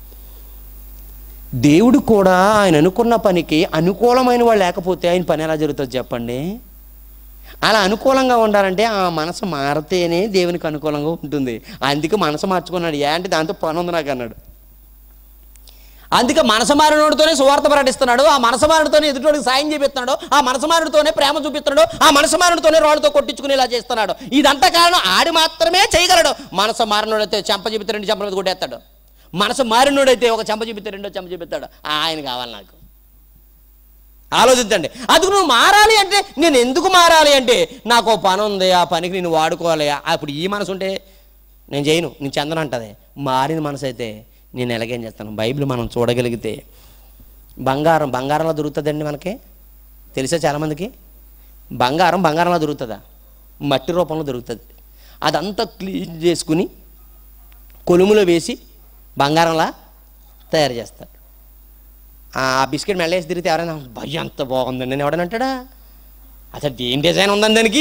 దేవుడు కూడా ఆయన అనుకున్న పనికి అనుకూలమైన వాళ్ళు లేకపోతే ఆయన పని ఎలా జరుగుతుంది చెప్పండి అలా అనుకూలంగా ఉండాలంటే ఆ మనసు మారితేనే దేవునికి అనుకూలంగా ఉంటుంది అందుకే మనసు మార్చుకున్నాడు ఏ అంటే దాంతో పని ఉంది నాకు అన్నాడు అందుకే మనసమారినోడితోనే సువార్త ప్రకటిస్తున్నాడు ఆ మనసమారుడితోనే ఎదుటివాడికి సాయం చేపిస్తున్నాడు ఆ మనసమారుడితోనే ప్రేమ చూపిస్తున్నాడు ఆ మనసమారుడితోనే రాళ్ళతో కొట్టించుకునేలా చేస్తున్నాడు ఇదంతా కారణం ఆడి మాత్రమే చేయగలడు మనసు మారినోడైతే చెంప చూపితే రెండు చెంపల మీద కొట్టేస్తాడు మనసు మారినోడైతే ఒక చెంప చూపితే రెండో చెంప చూపిస్తాడు ఆయన కావాలి నాకు ఆలోచించండి అందుకు నువ్వు మారాలి అంటే నేను ఎందుకు మారాలి అంటే నాకు ఓ పని ఉంది ఆ పనికి నేను వాడుకోవాలి అప్పుడు ఈ మనసు ఉంటే నేను చేయను నేను చెందను అంటది మారిన మనసు అయితే నేను ఎలాగేం చేస్తాను బైబిల్ మనం చూడగలిగితే బంగారం బంగారంలో దొరుకుతుందండి మనకి తెలుసా చాలామందికి బంగారం బంగారంలో దొరుకుతుందా మట్టి రూపంలో దొరుకుతుంది అదంతా క్లీన్ చేసుకుని కొలుములో వేసి బంగారంలా తయారు చేస్తారు ఆ బిస్కెట్ మెల్లేసి తిరిగితే ఎవరైనా భయ అంత బాగుందండి నేను ఎవడని అంటాడా అసలు ఏం డిజైన్ ఉందని దానికి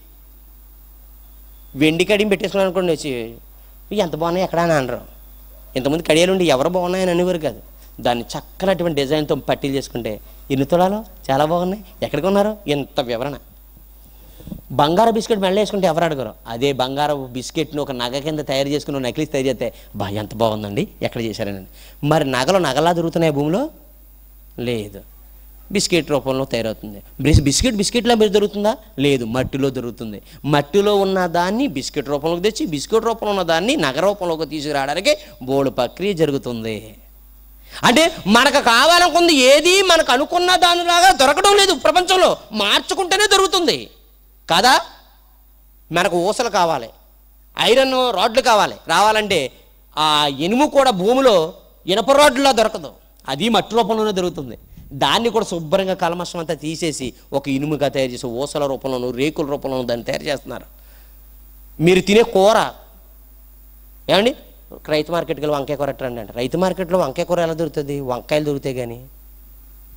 వెండి కడియం పెట్టేసుకున్నాను అనుకోండి వచ్చి "ఇవి ఎంత బాగున్నాయి ఎక్కడ అని అనరు ఇంతమంది కడియాలు ఉండి ఎవరు బాగున్నాయని అనేవారు కాదు దాన్ని చక్కనటువంటి డిజైన్తో పట్టీలు చేసుకుంటే ఎన్ని తులాలు చాలా బాగున్నాయి ఎక్కడికి ఉన్నారు ఇంత వివరణ బంగారు బిస్కెట్ మెల్ల వేసుకుంటే ఎవరు అడగరు అదే బంగారు బిస్కెట్ని ఒక నగ కింద తయారు చేసుకుని నకిలీస్ తయారు చేస్తే బా ఎంత బాగుందండి ఎక్కడ చేశారని మరి నగలు నగలా దొరుకుతున్నాయి భూమిలో లేదు బిస్కెట్ రూపంలో తయారవుతుంది బిస్ బిస్కెట్ బిస్కెట్లో మీరు దొరుకుతుందా లేదు మట్టిలో దొరుకుతుంది మట్టిలో ఉన్న దాన్ని బిస్కెట్ రూపంలోకి తెచ్చి బిస్కెట్ రూపంలో ఉన్న దాన్ని నగ రూపంలోకి తీసుకురావడానికి బోడు ప్రక్రియ జరుగుతుంది అంటే మనకు కావాలనుకుంది ఏది మనకు అనుకున్న దానిలాగా దొరకడం లేదు ప్రపంచంలో మార్చుకుంటేనే దొరుకుతుంది కాదా మనకు ఊసలు కావాలి ఐరన్ రాడ్లు కావాలి రావాలంటే ఆ ఇనుము కూడా భూమిలో ఇనప రాడ్లా దొరకదు అది మట్టి రూపంలోనే దొరుకుతుంది దాన్ని కూడా శుభ్రంగా కల్మషం అంతా తీసేసి ఒక ఇనుముగా తయారు చేసి ఊసల రూపంలోను రేకుల రూపంలోను దాన్ని తయారు చేస్తున్నారు మీరు తినే కూర ఏమండి రైతు మార్కెట్కి వెళ్ళి వంకాయ కూర ఎట్టండి అంటే రైతు మార్కెట్లో వంకాయ కూర ఎలా దొరుకుతుంది వంకాయలు దొరుకుతాయి కానీ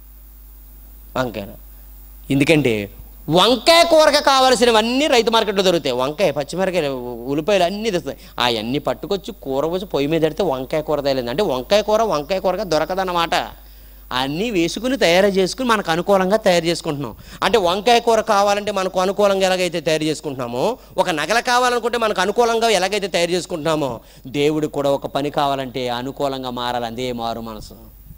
వంకాయ ఎందుకంటే వంకాయ కూరగా కావాల్సినవన్నీ రైతు మార్కెట్లో దొరుకుతాయి వంకాయ పచ్చిమిరకాయలు ఉల్లిపాయలు అన్నీ దొరుకుతాయి అవన్నీ పట్టుకొచ్చి కూర వచ్చి పొయ్యి మీద పెడితే వంకాయ కూర తేలేదు అంటే వంకాయ కూర వంకాయ కూరగా దొరకదన్నమాట అన్నీ వేసుకుని తయారు చేసుకుని మనకు అనుకూలంగా తయారు చేసుకుంటున్నాం అంటే వంకాయ కూర కావాలంటే మనకు అనుకూలంగా ఎలాగైతే తయారు చేసుకుంటున్నామో ఒక నగల కావాలనుకుంటే మనకు అనుకూలంగా ఎలాగైతే తయారు చేసుకుంటున్నామో దేవుడికి కూడా ఒక పని కావాలంటే అనుకూలంగా మారాలి అదే మారు మనసు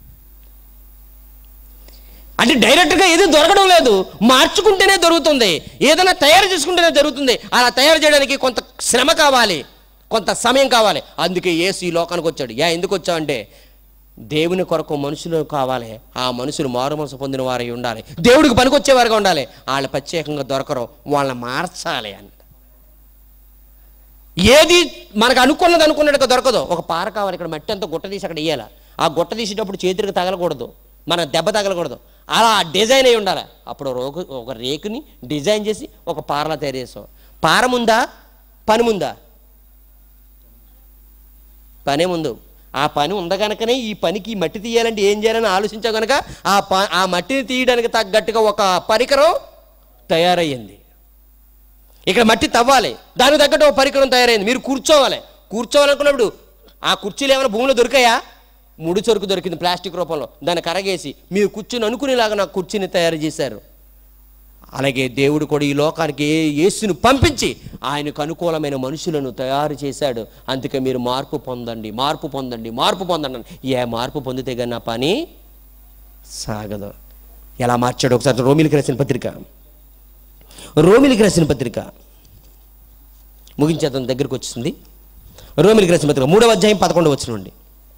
అంటే డైరెక్ట్గా ఏది దొరకడం లేదు మార్చుకుంటేనే దొరుకుతుంది ఏదైనా తయారు చేసుకుంటేనే జరుగుతుంది అలా తయారు చేయడానికి కొంత శ్రమ కావాలి కొంత సమయం కావాలి అందుకే యేసు ఈ లోకానికి వచ్చాడు యా ఎందుకు వచ్చావంటే దేవుని కొరకు మనుషులు కావాలి ఆ మనుషులు మారు మనసు పొందిన వారై ఉండాలి దేవుడికి పనికొచ్చేవారుగా ఉండాలి వాళ్ళు ప్రత్యేకంగా దొరకరు వాళ్ళని మార్చాలి అని ఏది మనకు అనుకున్నది అనుకున్నట్టుగా దొరకదు ఒక పార కావాలి ఇక్కడ మట్టి అంతా గుట్ట తీసి అక్కడ వేయాలి ఆ గుట్ట తీసేటప్పుడు చేతులకు తగలకూడదు మన దెబ్బ తగలకూడదు అలా డిజైన్ అయి ఉండాలి అప్పుడు రోగు ఒక రేకుని డిజైన్ చేసి ఒక పారలా తయారు చేస్తాం పార ముందా పని ముందా పనే ముందు ఆ పని ఉంది కనుకనే ఈ పనికి ఈ మట్టి తీయాలంటే ఏం చేయాలని ఆలోచించా కనుక ఆ ప ఆ మట్టిని తీయడానికి తగ్గట్టుగా ఒక పరికరం తయారయ్యింది ఇక్కడ మట్టి తవ్వాలి దానికి తగ్గట్టు ఒక పరికరం తయారైంది మీరు కూర్చోవాలి కూర్చోవాలనుకున్నప్పుడు ఆ కుర్చీలు ఏమైనా భూమిలో దొరికాయా ముడి చొరుకు దొరికింది ప్లాస్టిక్ రూపంలో దాన్ని కరగేసి మీరు కూర్చుని అనుకునేలాగా నాకు కుర్చీని తయారు చేశారు అలాగే దేవుడు కూడా ఈ లోకానికి ఏ- యేసును పంపించి ఆయనకు అనుకూలమైన మనుషులను తయారు చేశాడు అందుకే మీరు మార్పు పొందండి మార్పు పొందండి మార్పు పొందండి అని. ఏ మార్పు పొందితే కానీ నా పని సాగదు ఎలా మార్చాడు ఒకసారి రోమిలికి రాసిన పత్రిక రోమిలికి రాసిన పత్రిక ముగించేద్దాం దగ్గరికి వచ్చింది రోమిలికి రాసిన పత్రిక మూడవ అధ్యాయం పదకొండు వచ్చిన నుండి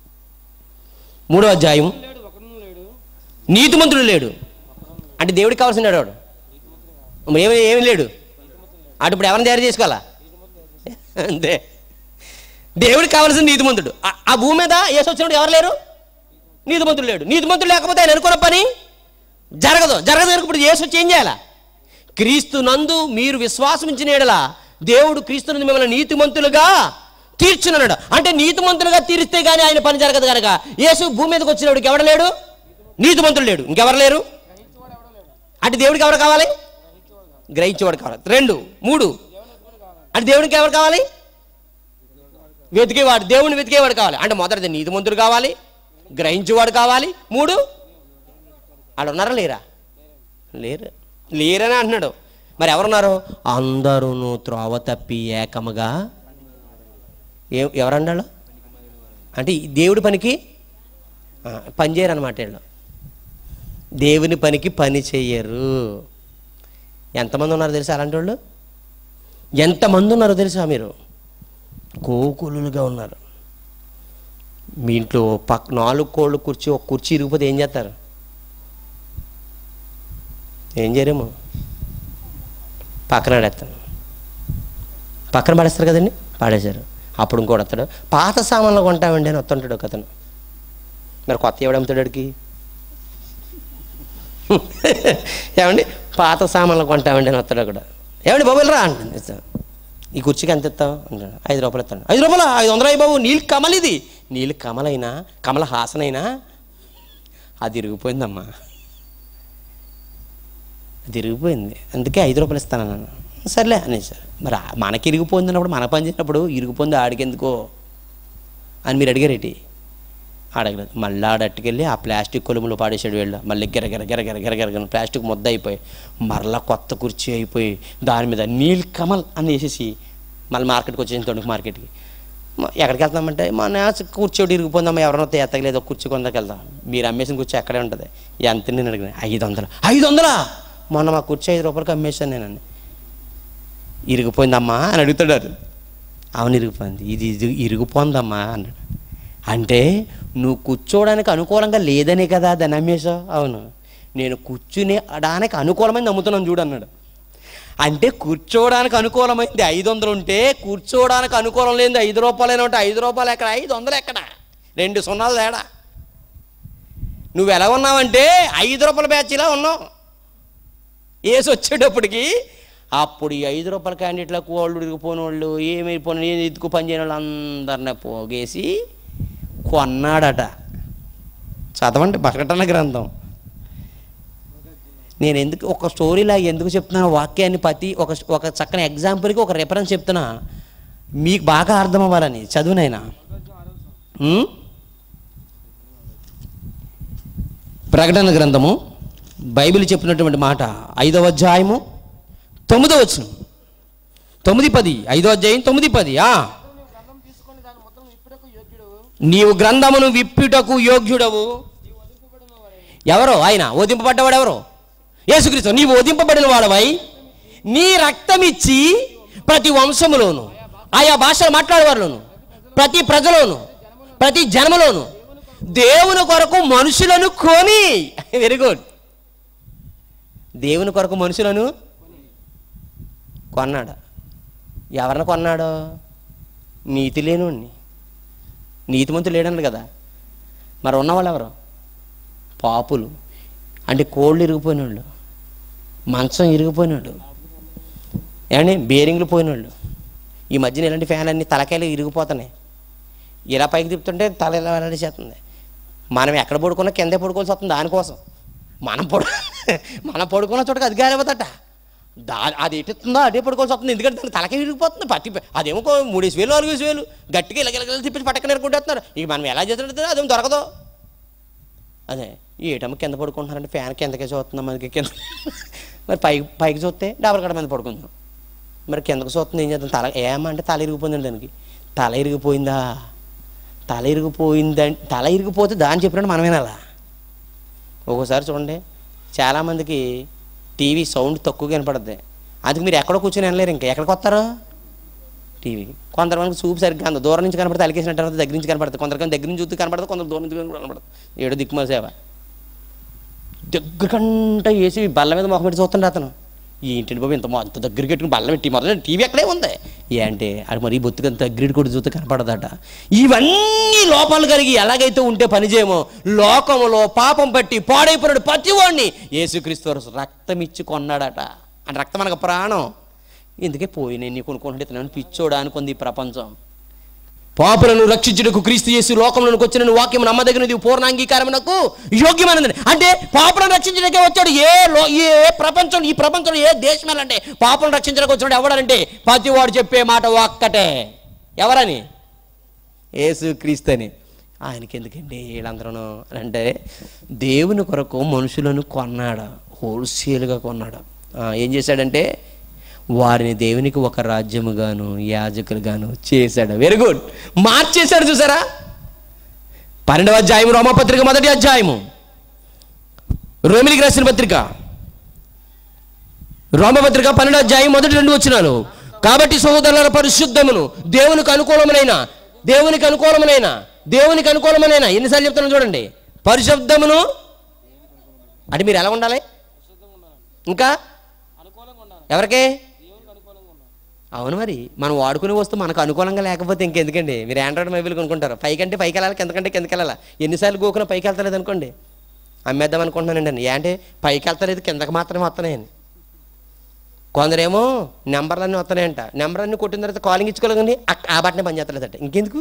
మూడవ అధ్యాయం లేడు ఒకడు లేడు నీతిమంతుడు లేడు అంటే దేవుడికి కావాల్సిన వాడు మరి ఏమి ఏమి లేడు అటు ఇప్పుడు ఎవరిని తయారు చేసుకోవాలా అంతే దేవుడికి కావాల్సిన నీతిమంతుడు ఆ- ఆ భూమి మీద ఏసు వచ్చినప్పుడు ఎవరు లేరు నీతిమంతుడు లేడు నీతిమంతుడు లేకపోతే ఆయన అనుకున్న పని జరగదు జరగదు కనుక ఇప్పుడు ఏసు వచ్చి ఏం చేయాలా క్రీస్తు నందు మీరు విశ్వాసం ఇచ్చిన ఎడల దేవుడు క్రీస్తు నందు మిమ్మల్ని నీతిమంతులుగా తీర్చున్నాడు అంటే నీతిమంతులుగా తీరిస్తే కానీ ఆయన పని జరగదు కనుక యేసు భూమి మీదకి వచ్చినప్పుడు ఎవడు లేడు నీతిమంతుడు లేడు ఇంకెవరు లేరు అంటే దేవుడికి ఎవరు కావాలి గ్రహించేవాడు కావాలి రెండు మూడు అంటే దేవుడికి ఎవరు కావాలి వెతికేవాడు దేవుని వెతికేవాడు కావాలి అంటే మొదటిది నీతిమంతుడు కావాలి గ్రహించేవాడు కావాలి మూడు ఆడ ఉన్నారా లేరా లేరు లేరని అంటున్నాడు మరి ఎవరున్నారు అందరూ త్రోవ తప్పి ఏకముగా ఏ ఎవరన్నాడు అంటే ఈ దేవుడి పనికి ఆ, పని చేయరు అనమాట వీళ్ళు దేవుని పనికి పని చెయ్యరు ఎంతమంది ఉన్నారు తెలుసా అలాంటి వాళ్ళు ఎంతమంది ఉన్నారో తెలుసా మీరు కోకులుగా ఉన్నారు మీ ఇంట్లో పక్ నాలుగు కోళ్ళు కుర్చీ ఒక కుర్చీ ఇరిగిపోతే ఏం చేస్తారు ఏం చేయరేమో పక్కన పడేస్తాను పక్కన పడేస్తారు కదండి పాడేశారు అప్పుడు ఇంకోటి వస్తాడు పాత సామాన్లు కొంటామండి అని వస్తుంటాడు ఒక అతను మరి కొత్త ఎవడు అమ్ముతాడు వాడికి ఏమండి పాత సామాన్లు కొంటామండి అని వస్తాడు అక్కడ ఏమండి బాబులు రా అంటుంది ఇస్తాను. ఈ కుర్చీకి ఎంత ఇస్తావు అంటాడు ఐదు రూపాయలు ఇస్తాను ఐదు రూపాయలు ఐదు వందలు అయ్యి బాబు నీళ్ళు కమల్ ఇది నీళ్ళు కమలైనా కమల హాసనైనా అది ఇరిగిపోయిందమ్మా అది ఇరిగిపోయింది అందుకే ఐదు రూపాయలు ఇస్తాను అన్నాను సర్లే అనేసారు మరి ఆ- మనకి ఇరిగిపోయింది అన్నప్పుడు మన పని చేసినప్పుడు ఇరిగిపోయింది ఆడికెందుకో అని మీరు అడిగారేటి అడగలేదు మళ్ళీ ఆడట్టుకెళ్ళి ఆ ప్లాస్టిక్ కొలుములు పాడేసాడు వీళ్ళు మళ్ళీ గిర గిర గిర గిర గిర గిర ప్లాస్టిక్ ముద్ద అయిపోయి మరలా కొత్త కుర్చీ అయిపోయి దాని మీద నీల్ కమల్ అని వేసేసి మళ్ళీ మార్కెట్కి వచ్చేసి తొడుగు మార్కెట్కి మ- ఎక్కడికి వెళ్తామంటే మన కుర్చీ ఒకటి ఇరిగిపోయిందమ్మా ఎవరినో ఎత్తగలేదు ఒక కుర్చీ కొందరికి వెళ్దాం మీరు అమ్మేసిన కుర్చీ అక్కడే ఉంటుంది ఎంత నేను అడిగిన ఐదు వందలు ఐదు వందలా మొన్న మా కుర్చీ ఐదు రూపాయలకి అమ్మేశాను నేనండి ఇరిగిపోయిందమ్మా అని అడుగుతాడు అవును ఇరిగిపోయింది ఇది ఇది ఇరిగిపోయిందమ్మా అన్నాడు అంటే నువ్వు కూర్చోవడానికి అనుకూలంగా లేదనే కదా దాన్ని అమ్మేశావు అవును నేను కూర్చునేడానికి అనుకూలమైంది నమ్ముతున్నాను చూడు అన్నాడు అంటే కూర్చోవడానికి అనుకూలమైంది ఐదు వందలు ఉంటే కూర్చోవడానికి అనుకూలం లేనిది ఐదు రూపాయలైనా ఉంటే ఐదు రూపాయలు ఎక్కడ ఐదు వందలు ఎక్కడ రెండు సున్నాలు తేడా నువ్వు ఎలా ఉన్నావంటే ఐదు రూపాయల బ్యాచ్ ఇలా ఉన్నావు వేసి వచ్చేటప్పటికి అప్పుడు ఈ ఐదు రూపాయల క్యాండిడేట్లకు వాళ్ళు ఇరిగిపోయిన వాళ్ళు ఏమైపోయిన ఏం ఎత్తుకు పని చేయని వాళ్ళు అందరిని పోగేసి కొన్నాడట చదవండి ప్రకటన గ్రంథం నేను ఎందుకు ఒక స్టోరీలా ఎందుకు చెప్తున్నాను వాక్యాన్ని ప్రతి ఒక ఒక చక్కని ఎగ్జాంపుల్కి ఒక రెఫరెన్స్ చెప్తున్నా మీకు బాగా అర్థం అవ్వాలని చదువునైనా ఉం? ప్రకటన గ్రంథము బైబిల్ చెప్పినటువంటి మాట ఐదవ అధ్యాయము తొమ్మిదవ వచ్చును తొమ్మిది పది ఐదో అధ్యాయం తొమ్మిది పది ఆ నీవు గ్రంథం తీసుకొని దాని మొత్తం ఇప్పుడకు యోగ్యుడు నీవు గ్రంథమును విప్పుటకు యోగ్యుడవు ఎవరో ఆయన ఓదింపబడ్డవాడు ఎవరు యేసుక్రీస్తు నీవు ఓదింపబడిన వాడవై నీ రక్తమిచ్చి ప్రతి వంశములోను ఆయా భాషలు మాట్లాడేవారిలోను ప్రతి ప్రజలోను ప్రతి జన్మలోను దేవుని కొరకు మనుషులను కొని వెరీ గుడ్ దేవుని కొరకు మనుషులను కొన్నాడు ఎవరిని కొన్నాడు నీతి లేనుడిని నీతిమంతులు లేడన్నారు కదా మరి ఉన్నవాళ్ళు ఎవరు పాపులు అంటే కోళ్ళు ఇరిగిపోయిన వాళ్ళు మంచం ఇరిగిపోయిన వాళ్ళు ఏమండి బేరింగ్లు పోయిన వాళ్ళు ఈ మధ్యన ఇలాంటి ఫ్యాన్ అన్ని తలకాయలు ఇరిగిపోతున్నాయి ఇలా పైకి తిప్పుతుంటే తల ఇలా వెల్లడిచేస్తుంది మనం ఎక్కడ పడుకున్నా కిందే పడుకోవాల్సి వస్తుంది దానికోసం మనం పడు మనం పడుకున్న చోటకి అది గాలిపోతట దా అది ఎట్టుతుందో అదే పడుకోవాల్సి వస్తుంది ఎందుకంటే దానికి తలకే విరిగిపోతుంది పట్టి అదేమో కో- మూడేసి వేలు నాలుగు వేసి వేలు గట్టిగా ఇలాగ తిప్పి పట్టకనే కొట్టేస్తున్నారు ఇక మనం ఎలా చేస్తుంటే అదేమో దొరకదు అదే ఏటమ్మ కింద పడుకుంటున్నారంటే ఫ్యాన్ కిందకే చూస్తున్నాం మనకి కింద మరి పైకి పైకి చూస్తే డబల్ కడ మీద పడుకుందాం మరి కిందకు చూస్తుంది ఏం చేద్దాం తల ఏమంటే తల ఇరిగిపోయిందండి దానికి తల ఇరిగిపోయిందా తల ఇరిగిపోయిందంటే తల ఇరిగిపోతే దాన్ని చెప్పినట్టు మనం వినాలా ఒక్కోసారి చూడండి చాలామందికి టీవీ సౌండ్ తక్కువ కనపడుద్ది అందుకు మీరు ఎక్కడో కూర్చొని వినలేరు ఇంకా ఎక్కడికి వస్తారు టీవీ కొంతమందికి చూపు సరిగ్గా అంత దూరం నుంచి కనపడితే అలికేసినట్టు అనిపిస్తుంది, దగ్గర నుంచి కనపడుతుంది కొందరికి దగ్గర నుంచి చూస్తే కనపడుతుంది కొందరు దూరం నుంచి కనపడుతుంది ఏడు దిక్కుమాల సేవ దగ్గర కంటే వేసి బల్ల మీద మొహం పెట్టి చూస్తుండే అతను ఏంటండి బాబు ఇంత మొ- అంత దగ్గర పెట్టుకుని బల్ల పెట్టి మొదలు టీవీ ఎక్కడే ఉంది ఏ అంటే అది మరి బొత్తుగా అంత దగ్గర కూడా చూస్తే కనపడదట ఇవన్నీ లోపాలు కలిగి ఎలాగైతే ఉంటే పని చేయమో లోకములో పాపం పట్టి పాడైపోయినాడు ప్రతివాడిని యేసుక్రీస్తు వారు రక్తం ఇచ్చి కొన్నాడట అంటే రక్తం మనకు ప్రాణం ఎందుకే పోయి నేను కొనుక్కుంటే ఇతను పిచ్చోడా అనుకుంది ఈ ప్రపంచం పాపులను రక్షించుటకు క్రీస్తు యేసు లోకంలోకి వచ్చిన వాక్యం నమ్మదగినది పూర్ణ అంగీకారమునకు యోగ్యమైనది అంటే పాపులను రక్షించడానికే వచ్చాడు ఏ లో ఏ ప్రపంచం ఈ ప్రపంచంలో ఏ దేశం అంటే పాపులను రక్షించడానికి వచ్చినాడు ఎవడంటే ప్రతివాడు చెప్పే మాట ఒక్కటే ఎవరని యేసు క్రీస్తు అని ఆయనకి ఎందుకండి వీళ్ళందరూ అంటే దేవుని కొరకు మనుషులను కొన్నాడు హోల్సేల్గా కొన్నాడు ఆ, ఏం చేశాడంటే వారిని దేవునికి ఒక రాజ్యముగాను యాజకులుగాను చేశాడు వెరీ గుడ్ మార్చేశాడు చూసారా పన్నెండవ అధ్యాయం రోమపత్రిక మొదటి అధ్యాయము రోమిలికి రాసిన పత్రిక రోమపత్రిక పన్నెండు అధ్యాయం మొదటి రెండు వచ్చినాను కాబట్టి సహోదరుల పరిశుద్ధమును దేవునికి అనుకూలమునైన దేవునికి అనుకూలమునైన దేవునికి అనుకూలమునైన ఎన్నిసార్లు చెప్తున్నాను చూడండి పరిశుద్ధమును అంటే మీరు ఎలా ఉండాలి ఇంకా ఎవరికే అవును మరి మనం వాడుకునే వస్తువు మనకు అనుకూలంగా లేకపోతే ఇంకెందుకండి మీరు ఆండ్రాయిడ్ మొబైల్ కొనుక్కుంటారు పైకంటే పైకి వెళ్ళాలి కిందకంటే కిందకి వెళ్ళాలి ఎన్నిసార్లు గోకున పైకి వెళ్తలేదు అనుకోండి అమ్మేద్దాం అనుకుంటున్నానండి అని ఏ అంటే పైకి వెళ్తలేదు కిందకి మాత్రమే వస్తున్నాయని కొందరేమో నెంబర్లన్నీ వస్తున్నాయంట నెంబర్ అన్ని కొట్టిన తర్వాత కాలింగ్ ఇచ్చుకోలేదండి ఆ- ఆ బట్టనే పని చేస్తలేదట ఇంకెందుకు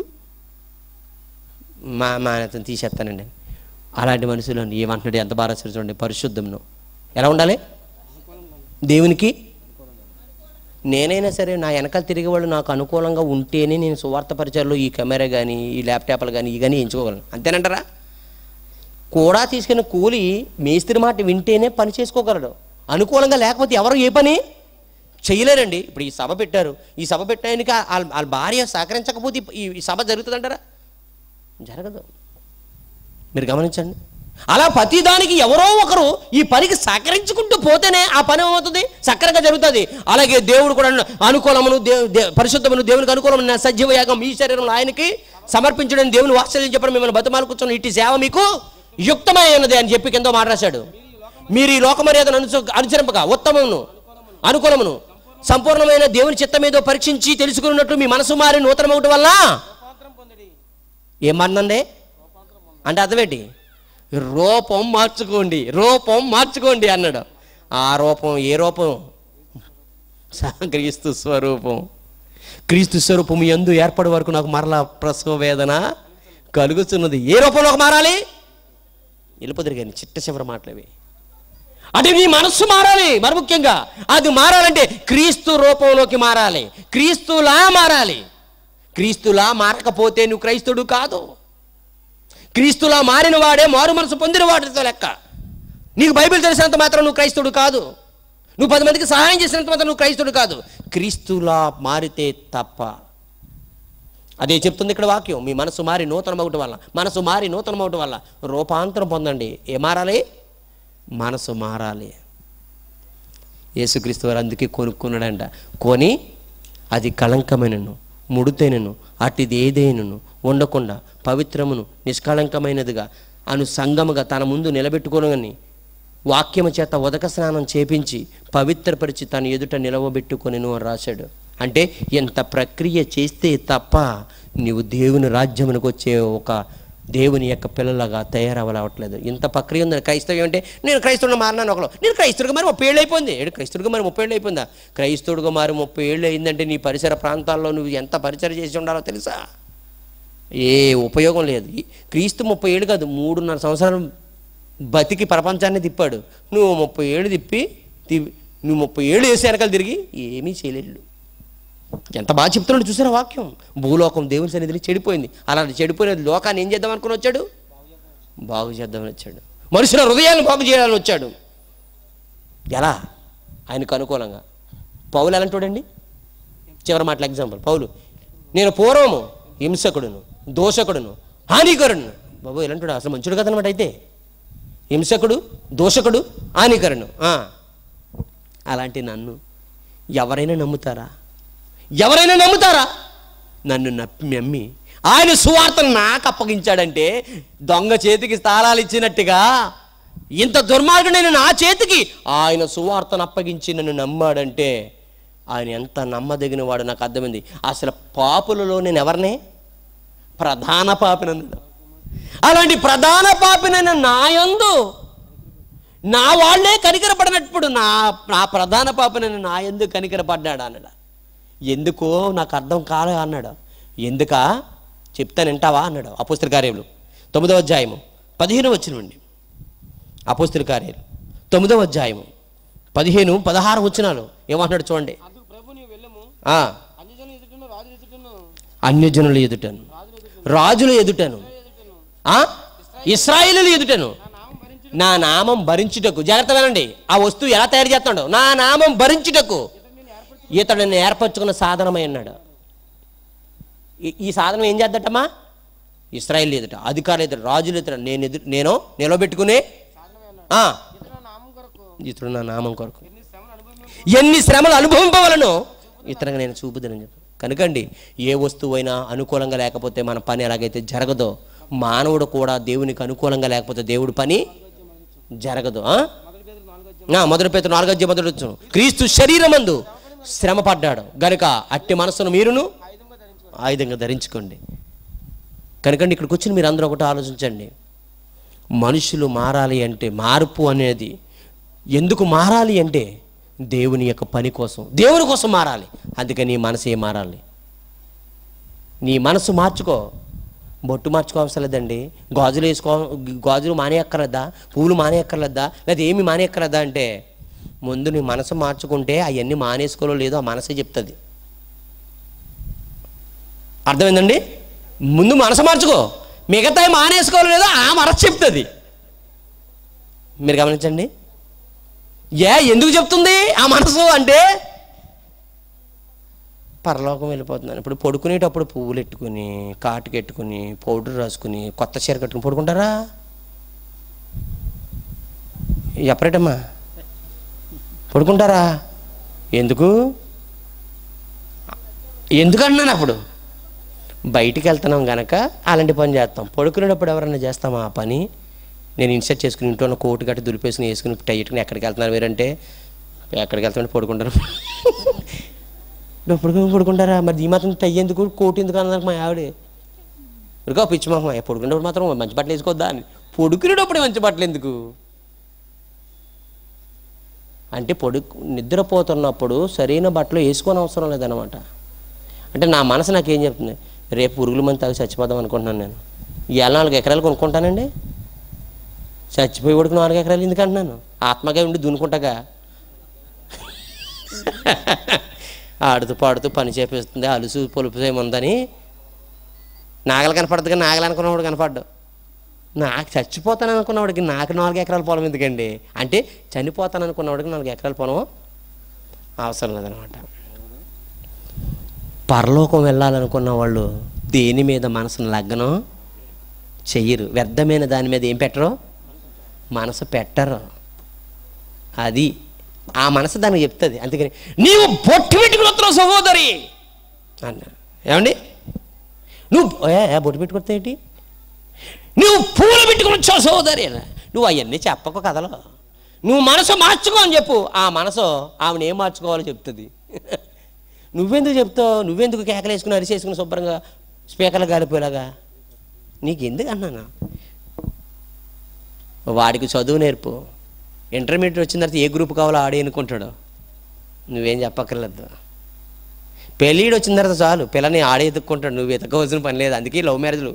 మా మా అతను తీసేస్తానండి అలాంటి మనుషులు ఏమంటున్నాడు ఎంత బాగా రాశారు చూడండి పరిశుద్ధంను ఎలా ఉండాలి దేవునికి నేనైనా సరే నా వెనకాల తిరిగే వాళ్ళు నాకు అనుకూలంగా ఉంటేనే నేను సువార్త పరిచయాల్లో ఈ కెమెరా కానీ ఈ ల్యాప్టాప్లు కానీ ఇవి కానీ ఎంచుకోగలను అంతేనంటారా కూడా తీసుకున్న కూలి మేస్త్రి మాట వింటేనే పని చేసుకోగలడు అనుకూలంగా లేకపోతే ఎవరు ఏ పని చేయలేరండి ఇప్పుడు ఈ సభ పెట్టారు ఈ సభ పెట్టడానికి వాళ్ళ వాళ్ళ భార్య సహకరించకపోతే ఈ ఈ సభ జరుగుతుందంటారా జరగదు మీరు గమనించండి అలా ప్రతిదానికి ఎవరో ఒకరు ఈ పనికి సహకరించుకుంటూ పోతేనే ఆ పని ఏమవుతుంది సక్రంగా జరుగుతుంది అలాగే దేవుడు కూడా అన్నాడు, అనుకూలమును దేవు దే- పరిశుద్ధమును దేవునికి అనుకూలమైన సజీవ యాగం ఈ శరీరంలో ఆయనకి సమర్పించడం దేవుని వాత్సల్యం చెప్పడం మిమ్మల్ని బతిమాలు కూర్చొని ఇట్టి సేవ మీకు యుక్తమై ఉన్నది అని చెప్పి కింద మాట రాశాడు మీరు ఈ లోక మర్యాదను అనుస అనుసరింపక ఉత్తమమును అనుకూలమును సంపూర్ణమైన దేవుని చిత్తం ఏదో పరీక్షించి తెలుసుకున్నట్లు మీ మనసు మారి నూతనమవటం వల్ల ఏమన్నండి అంటే అర్థమేంటి రూపం మార్చుకోండి రూపం మార్చుకోండి అన్నాడు ఆ రూపం ఏ రూపం స- క్రీస్తు స్వరూపం క్రీస్తు స్వరూపం ఎందు ఏర్పడే వరకు నాకు మరలా ప్రసవ వేదన కలుగుతున్నది ఏ రూపంలోకి మారాలి వెళ్ళిపోతారు కానీ చిట్ట చివరి మాటలవి అంటే నీ మనస్సు మారాలి మరి ముఖ్యంగా అది మారాలంటే క్రీస్తు రూపంలోకి మారాలి క్రీస్తులా మారాలి క్రీస్తులా మారకపోతే నువ్వు క్రైస్తుడు కాదు క్రీస్తులా మారిన వాడే మారు మనసు పొందిన వాడితో లెక్క నీకు బైబిల్ తెలిసినంత మాత్రం నువ్వు క్రైస్తుడు కాదు నువ్వు పది మందికి సహాయం చేసినంత మాత్రం నువ్వు క్రైస్తుడు కాదు క్రీస్తులా మారితే తప్ప అదే చెప్తుంది ఇక్కడ వాక్యం మీ మనసు మారి నూతన మౌట వల్ల మనసు మారి నూతన మౌట వల్ల రూపాంతరం పొందండి ఏ మారాలి మనసు మారాలి యేసుక్రీస్తు వారు అందుకే కొనుక్కున్నాడంట కొని అది కళంకమైనను ముడితేనను అటిది ఏదైనను ఉండకుండా పవిత్రమును నిష్కళంకమైనదిగా అను సంగముగా తన ముందు నిలబెట్టుకోనని వాక్యము చేత ఉదక స్నానం చేపించి పవిత్రపరిచి తన ఎదుట నిలవబెట్టుకొని అని రాశాడు అంటే ఎంత ప్రక్రియ చేస్తే తప్ప నీవు దేవుని రాజ్యమునికి వచ్చే ఒక దేవుని యొక్క పిల్లలాగా తయారవ్వలేవట్లేదు ఇంత ప్రక్రియ ఉంది క్రైస్తవం అంటే నేను క్రైస్తవుడు మారినాను ఒకరు నేను క్రైస్తవుడిగా మరి ముప్పై ఏళ్ళు అయిపోయింది ఏడు క్రైస్తవుడిగా మరి ముప్పై ఏళ్ళు అయిపోయిందా క్రైస్తవుడిగా మరి ముప్పై ఏళ్ళు అయిందంటే నీ పరిసర ప్రాంతాల్లో నువ్వు ఎంత పరిచయం చేసి ఉండాలో తెలుసా ఏ ఉపయోగం లేదు ఈ క్రీస్తు ముప్పై ఏళ్ళు కాదు మూడున్నర సంవత్సరాలు బతికి ప్రపంచాన్ని తిప్పాడు నువ్వు ముప్పై ఏళ్ళు తిప్పి తి- నువ్వు ముప్పై ఏళ్ళు వేసి వెనకాల తిరిగి ఏమీ చేయలేడు ఎంత బాగా చెప్తున్నాడు చూసారా వాక్యం భూలోకం దేవుని సన్నిధిని చెడిపోయింది అలాంటి చెడిపోయిన లోకాన్ని ఏం చేద్దాం అనుకుని వచ్చాడు బాగు చేద్దామని వచ్చాడు మనుషుల హృదయాలను బాగు చేయాలని వచ్చాడు ఎలా ఆయనకు అనుకూలంగా పౌలు ఎలాంటి వాడండి చివరి మాటల ఎగ్జాంపుల్ పౌలు నేను పూర్వము హింసకుడును దోషకుడును హానికరుడును బాబు ఎలాంటి అసలు మంచుడు కదనమాట అయితే హింసకుడు దోషకుడు హానికరుడు ఆ. అలాంటి నన్ను ఎవరైనా నమ్ముతారా ఎవరైనా నమ్ముతారా నన్ను నప్పి నమ్మి ఆయన సువార్తను నాకు అప్పగించాడంటే దొంగ చేతికి స్థానాలు ఇచ్చినట్టుగా ఇంత దుర్మార్గుడైన నా చేతికి ఆయన సువార్తను అప్పగించి నన్ను నమ్మాడంటే ఆయన ఎంత నమ్మదగిన వాడు నాకు అర్థమైంది అసలు పాపులలో నేను ఎవరినే ప్రధాన పాపినన్నాడు అలాంటి ప్రధాన పాపినైన నాయందు నా వాళ్ళే కనికరపడినప్పుడు నా నా ప్రధాన పాపనైన నా ఎందు కనికరపడ్డాడు అన్నాడు ఎందుకో నాకు అర్థం కాలే అన్నాడు ఎందుకా చెప్తాను వింటావా అన్నాడు అపోస్తుల కార్యములు తొమ్మిదవ అధ్యాయము పదిహేను వచ్చినండి అపోస్తుల కార్యాలు తొమ్మిదవ అధ్యాయము పదిహేను పదహారు వచ్చినాలు ఏమంటున్నాడు చూడండి అందుకు ప్రభు నీవు వెళ్ళము ఆ, అన్యజనులు ఎదుటను రాజులు ఎదుటను అన్యజనుల ఎదుటను రాజుల ఎదుటను ఆ? ఇస్రాయేలుల ఎదుటను నా నామం భరించి నా నామం భరించుటకు జాగ్రత్త వినండి ఆ వస్తువు ఎలా తయారు చేస్తున్నాడు నా నామం భరించుటకు ఇతడిని ఏర్పరచుకున్న సాధనమై ఉన్నాడు ఈ- ఈ సాధనం ఏం చేద్దటమ్మా ఇస్రాయేల్ ఎదుట అధికారులు ఎదుట రాజులు ఎదుట నేను ఎదురు నేను నిలబెట్టుకునే సాధనమే అన్నాడు ఆ, ఇతను నా నామం కొరకు ఇతడు నా నామం కొరకు ఎన్ని శ్రమలు అనుభవం ఎన్ని శ్రమలు అనుభవింపవలను ఇతరంగా నేను చూపుదనని చెప్పి కనుకండి ఏ వస్తువు అయినా అనుకూలంగా లేకపోతే మన పని ఎలాగైతే జరగదో మానవుడు కూడా దేవునికి అనుకూలంగా లేకపోతే దేవుడి పని జరగదు ఆ? మొదటి పేరు నాలుగో నా మొదటి పేరు నాలుగో అధ్యాయం మొదటి వచ్చును. క్రీస్తు శరీరమందు శ్రమ పడ్డాడు గనుక అట్టి మనసును మీరును ఆయుధంగా ధరించుకో ఆయుధంగా ధరించుకోండి కనుకండి ఇక్కడికి వచ్చి మీరు అందరూ ఒకటి ఆలోచించండి మనుషులు మారాలి అంటే మార్పు అనేది ఎందుకు మారాలి అంటే దేవుని యొక్క పని కోసం దేవుని కోసం మారాలి అందుకని నీ మనసే మారాలి నీ మనసు మార్చుకో బొట్టు మార్చుకోవసరం లేదండి గాజులు వేసుకో గాజులు మానేయక్కర్లేదా పువ్వులు మానేయక్కర్లేదా లేదా ఏమి మానేయక్కర్లేదా అంటే ముందు నీ మనసు మార్చుకుంటే అవన్నీ మానేసుకోలో లేదో ఆ మనసే చెప్తుంది అర్థమైందండి ముందు మనసు మార్చుకో మిగతా మానేసుకోవాలి లేదో ఆ మనసు చెప్తుంది మీరు గమనించండి ఏ ఎందుకు చెప్తుంది ఆ మనసు అంటే పరలోకం వెళ్ళిపోతున్నాను ఇప్పుడు పడుకునేటప్పుడు పువ్వులు ఎట్టుకుని కాటుకు ఎట్టుకుని పౌడర్ రాసుకుని కొత్త చీర కట్టుకుని పడుకుంటారా ఎప్పుడేటమ్మా పడుకుంటారా ఎందుకు ఎందుకు అన్నాను అప్పుడు బయటికి వెళ్తున్నాం గనక అలాంటి పని చేస్తాం పడుకునేటప్పుడు ఎవరన్నా చేస్తామా ఆ పని నేను ఇన్సర్ట్ చేసుకుని ఇంట్లో ఉన్న కోటు గట్టి దులిపేసుకుని వేసుకుని టైట్ని ఎక్కడికి వెళ్తున్నారు మీరంటే ఎక్కడికి వెళ్తామంటే పడుకుంటారు ఇప్పుడు పడుకుంటారా మరి ఈ మాత్రం టై ఎందుకు కోటు ఎందుకు అన్నదానికి మా ఆవిడ ఇరుగా పిచ్చి మాకు పడుకునేటప్పుడు మాత్రం మంచి బట్టలు వేసుకోవద్దా అని పడుకునేటప్పుడు మంచి బట్టలు ఎందుకు అంటే పడుకు నిద్రపోతున్నప్పుడు సరైన బట్టలు వేసుకోని అవసరం లేదనమాట అంటే నా మనసు నాకేం చెప్తుంది రేపు పురుగుల మంది తాగి చచ్చిపోదాం అనుకుంటున్నాను నేను ఇవాళ నాలుగు ఎకరాలు కొనుక్కుంటానండి చచ్చిపోయి కొడుకు నాలుగు ఎకరాలు ఎందుకు అంటున్నాను ఆత్మగా ఉండి దున్నుకుంటాగా ఆడుతూ పాడుతూ పని చేపిస్తుంది అలుసు పొలుపు ఏముందని నాగలు కనపడదు కానీ నాగలు అనుకున్నవాడు కనపడ్డు నాకు చచ్చిపోతాను అనుకున్నవాడికి నాకు నాలుగు ఎకరాల పొలం ఎందుకండి అంటే చనిపోతాను అనుకున్నవాడికి నాలుగు ఎకరాల పొలం అవసరం లేదనమాట పరలోకం వెళ్ళాలనుకున్న వాళ్ళు దేని మీద మనసును లగ్నం చెయ్యరు వ్యర్థమైన దాని మీద ఏం పెట్టరు మనసు పెట్టరు అది ఆ మనసు దానికి చెప్తుంది అందుకని నీవు బొట్టు పెట్టుకుని వస్తున్నావు సహోదరి అన్న ఏమండి నువ్వు ఏ ఏ, బొట్టు పెట్టుకొస్తా ఏంటి నువ్వు పూలు పెట్టుకుని వచ్చావు సహోదరి అన్న నువ్వు అవన్నీ చెప్పకు కథలో నువ్వు మనసు మార్చుకో అని చెప్పు ఆ మనసు ఆమెను ఏం మార్చుకోవాలో చెప్తుంది నువ్వెందుకు చెప్తావు నువ్వెందుకు కేకలేసుకుని అరిసేసుకుని శుభ్రంగా స్పీకర్లు గాలిపోయేలాగా నీకు ఎందుకు అన్నాను వాడికి చదువు నేర్పు ఇంటర్మీడియట్ వచ్చిన తర్వాత ఏ గ్రూప్ కావాలో ఆడే అనుకుంటాడు నువ్వేం చెప్పక్కర్లేదు పెళ్ళిడు వచ్చిన తర్వాత చాలు పిల్లని ఆడే ఎత్తుక్కుంటాడు నువ్వు ఎత్తుకోవాల్సిన పని లేదు అందుకే లవ్ మ్యారేజ్లు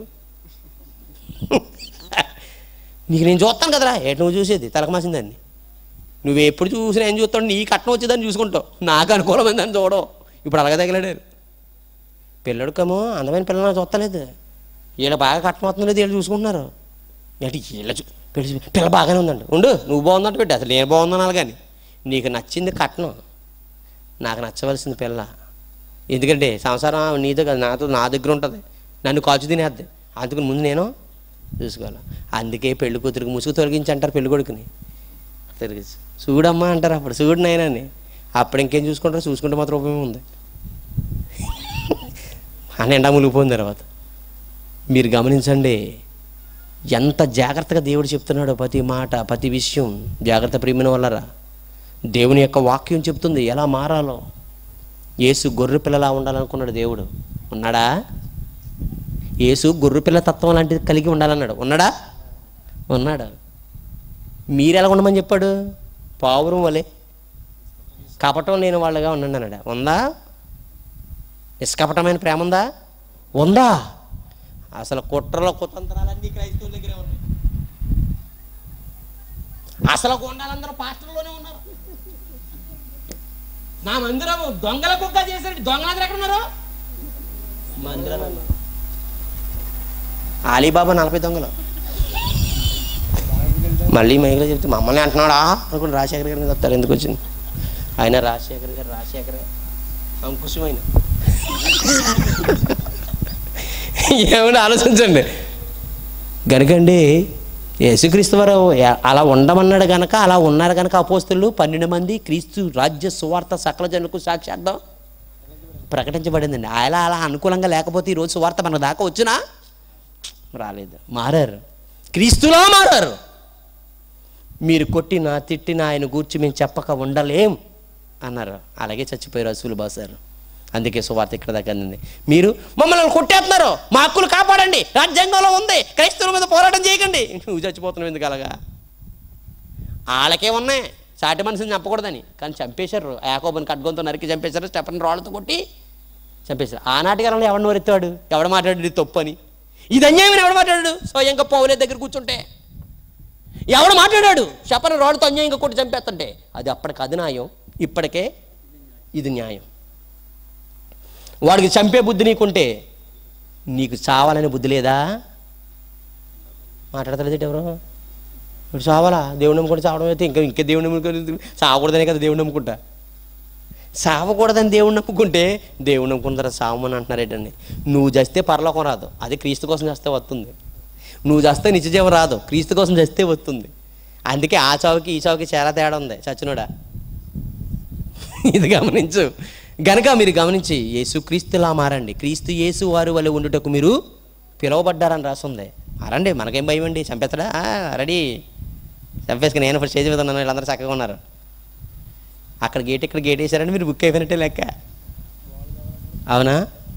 నీకు నేను చూస్తాను కదరా ఏటి నువ్వు చూసేది తలకమాసిందాన్ని నువ్వు ఎప్పుడు చూసినా ఏం చూస్తావు నీ కట్నం వచ్చేదాన్ని చూసుకుంటావు నాకు అనుకూలమైన దాన్ని చూడవు ఇప్పుడు అలాగే తగిలాడారు పిల్లడికేమో అందమైన పిల్లలు చూస్తలేదు వీళ్ళు బాగా కట్నం వస్తుంది లేదు వీళ్ళు చూసుకుంటున్నారు ఏంటి వీళ్ళ చూ పెళ్లి చూ- పిల్ల బాగానే ఉందండి ఉండు నువ్వు బాగుందంట పెట్టి అసలు నేను బాగున్నాను కానీ నీకు నచ్చింది కట్నం నాకు నచ్చవలసింది పిల్ల ఎందుకంటే సంసారం నీతో కాదు నాతో నా దగ్గర ఉంటుంది నన్ను కాచు తినేద్ది అందుకని ముందు నేను చూసుకోవాలి అందుకే పెళ్లి కూతురికి ముసుగు తొలగించి అంటారు పెళ్లి కొడుకుని తిరిగి చూడమ్మా అంటారు అప్పుడు చూడు నాయనని అప్పుడు ఇంకేం చూసుకుంటారు చూసుకుంటే మాత్రం ఉపయోగం ఉంది అని ఎండా మునిగిపోయిన తర్వాత మీరు గమనించండి ఎంత జాగ్రత్తగా దేవుడు చెప్తున్నాడో ప్రతి మాట ప్రతి విషయం జాగ్రత్త ప్రియమైన వల్లరా దేవుని యొక్క వాక్యం చెప్తుంది ఎలా మారాలో యేసు గొర్రె పిల్లలా ఉండాలనుకున్నాడు దేవుడు ఉన్నాడా యేసు గొర్రె పిల్ల తత్వం లాంటిది కలిగి ఉండాలన్నాడు ఉన్నాడా ఉన్నాడు మీరు ఎలా ఉండమని చెప్పాడు పావురం వలె కపటం లేని వాళ్ళగా ఉండండి అన్నాడు ఉందా నిష్కపటమైన ప్రేమ ఉందా ఉందా అసలు కుట్రలో కుతంత్రాలన్నీ క్రైస్తవుల దగ్గరే ఉన్నాయి అసలు గుండాలందరూ పాస్టర్లోనే ఉన్నారు నా మందిరం దొంగల కుక్క చేశారు దొంగలందరూ ఎక్కడ ఉన్నారు మందిరం అలీబాబా నలభై దొంగలు మళ్ళీ మైకిలో చెప్తే మమ్మల్ని అంటున్నాడా అనుకుని రాజశేఖర్ గారి మీద వస్తారు ఎందుకు వచ్చింది ఆయన రాజశేఖర్ గారు రాజశేఖర్ గారు అంకుశమైన ఏమని ఆలోచించండి గనుకండి యేసుక్రీస్తు వారు ఎ- అలా ఉండమన్నాడు గనక అలా ఉన్నారు గనక అపోస్తులు పన్నెండు మంది క్రీస్తు రాజ్య సువార్త సకల జనులకు సాక్షార్థం ప్రకటించబడిందండి అలా అలా అనుకూలంగా లేకపోతే ఈరోజు సువార్త మనకు దాకా వచ్చినా రాలేదు మారారు క్రీస్తులా మారారు మీరు కొట్టినా తిట్టినా ఆయన గూర్చి మేము చెప్పక ఉండలేం అన్నారు అలాగే చచ్చిపోయారు అసూలు బాసారు అందుకే సువార్త ఇక్కడ దాకా అందింది మీరు మమ్మల్ని కొట్టేస్తున్నారు మా హక్కులు కాపాడండి రాజ్యాంగంలో ఉంది క్రైస్తవుల మీద పోరాటం చేయకండి నువ్వు చచ్చిపోతున్నావు ఎందుకు అలాగా వాళ్ళకే ఉన్నాయి సాటి మనిషిని చంపకూడదని కానీ చంపేశారు యాకోబుని ఖడ్గంతో నరికి చంపేశారు స్టెఫన్ రాళ్ళతో కొట్టి చంపేశారు ఆనాటి కాలంలో ఎవడు నోరెత్తాడు ఎవడు మాట్లాడాడు ఇది తప్పు అని ఇది అన్యాయమని ఎవడు మాట్లాడాడు స్వయంగా పౌలే దగ్గర కూర్చుంటే ఎవడు మాట్లాడాడు చెప్పని రాడుతో అన్యాయంగా కొట్టి చంపేస్తుంటే అది అప్పటికి అది న్యాయం ఇప్పటికే ఇది న్యాయం వాడికి చంపే బుద్ధి నీకుంటే నీకు చావాలనే బుద్ధి లేదా మాట్లాడతలేదు ఎవరు ఇప్పుడు చావాలా దేవుడు నమ్ముకుంటే చావడం అయితే ఇంకా ఇంకా దేవుడు నమ్ముకుంటే చావకూడదనే కదా దేవుడు నమ్ముకుంటా చావకూడదని దేవుడు నమ్ముకుంటే దేవుడు నమ్ముకున్న తర్వాత చావమని అంటున్నారేటండి నువ్వు చేస్తే పరలోకం రాదు అది క్రీస్తు కోసం చేస్తే వస్తుంది నువ్వు చేస్తే నిత్యజీవం రాదు క్రీస్తు కోసం చేస్తే వస్తుంది అందుకే ఆ చావుకి ఈ చావుకి చాలా తేడా ఉంది చచ్చినోడా ఇది గమనించు గనక మీరు గమనించి యేసు క్రీస్తులా మారండి క్రీస్తు యేసు వారు వల్ల ఉండుటకు మీరు పిలువబడ్డారని రాస్తుంది అరండి మనకేం భయం అండి చంపేస్తాడా ఆ, రెడీ చంపేసుకుని నేను ఫస్ట్ స్టేజ్ మీద ఉన్నాను వీళ్ళందరూ చక్కగా ఉన్నారు అక్కడ గేట్ ఇక్కడ గేట్ వేసారంటే మీరు బుక్ అయిపోయినట్టే లెక్క అవునా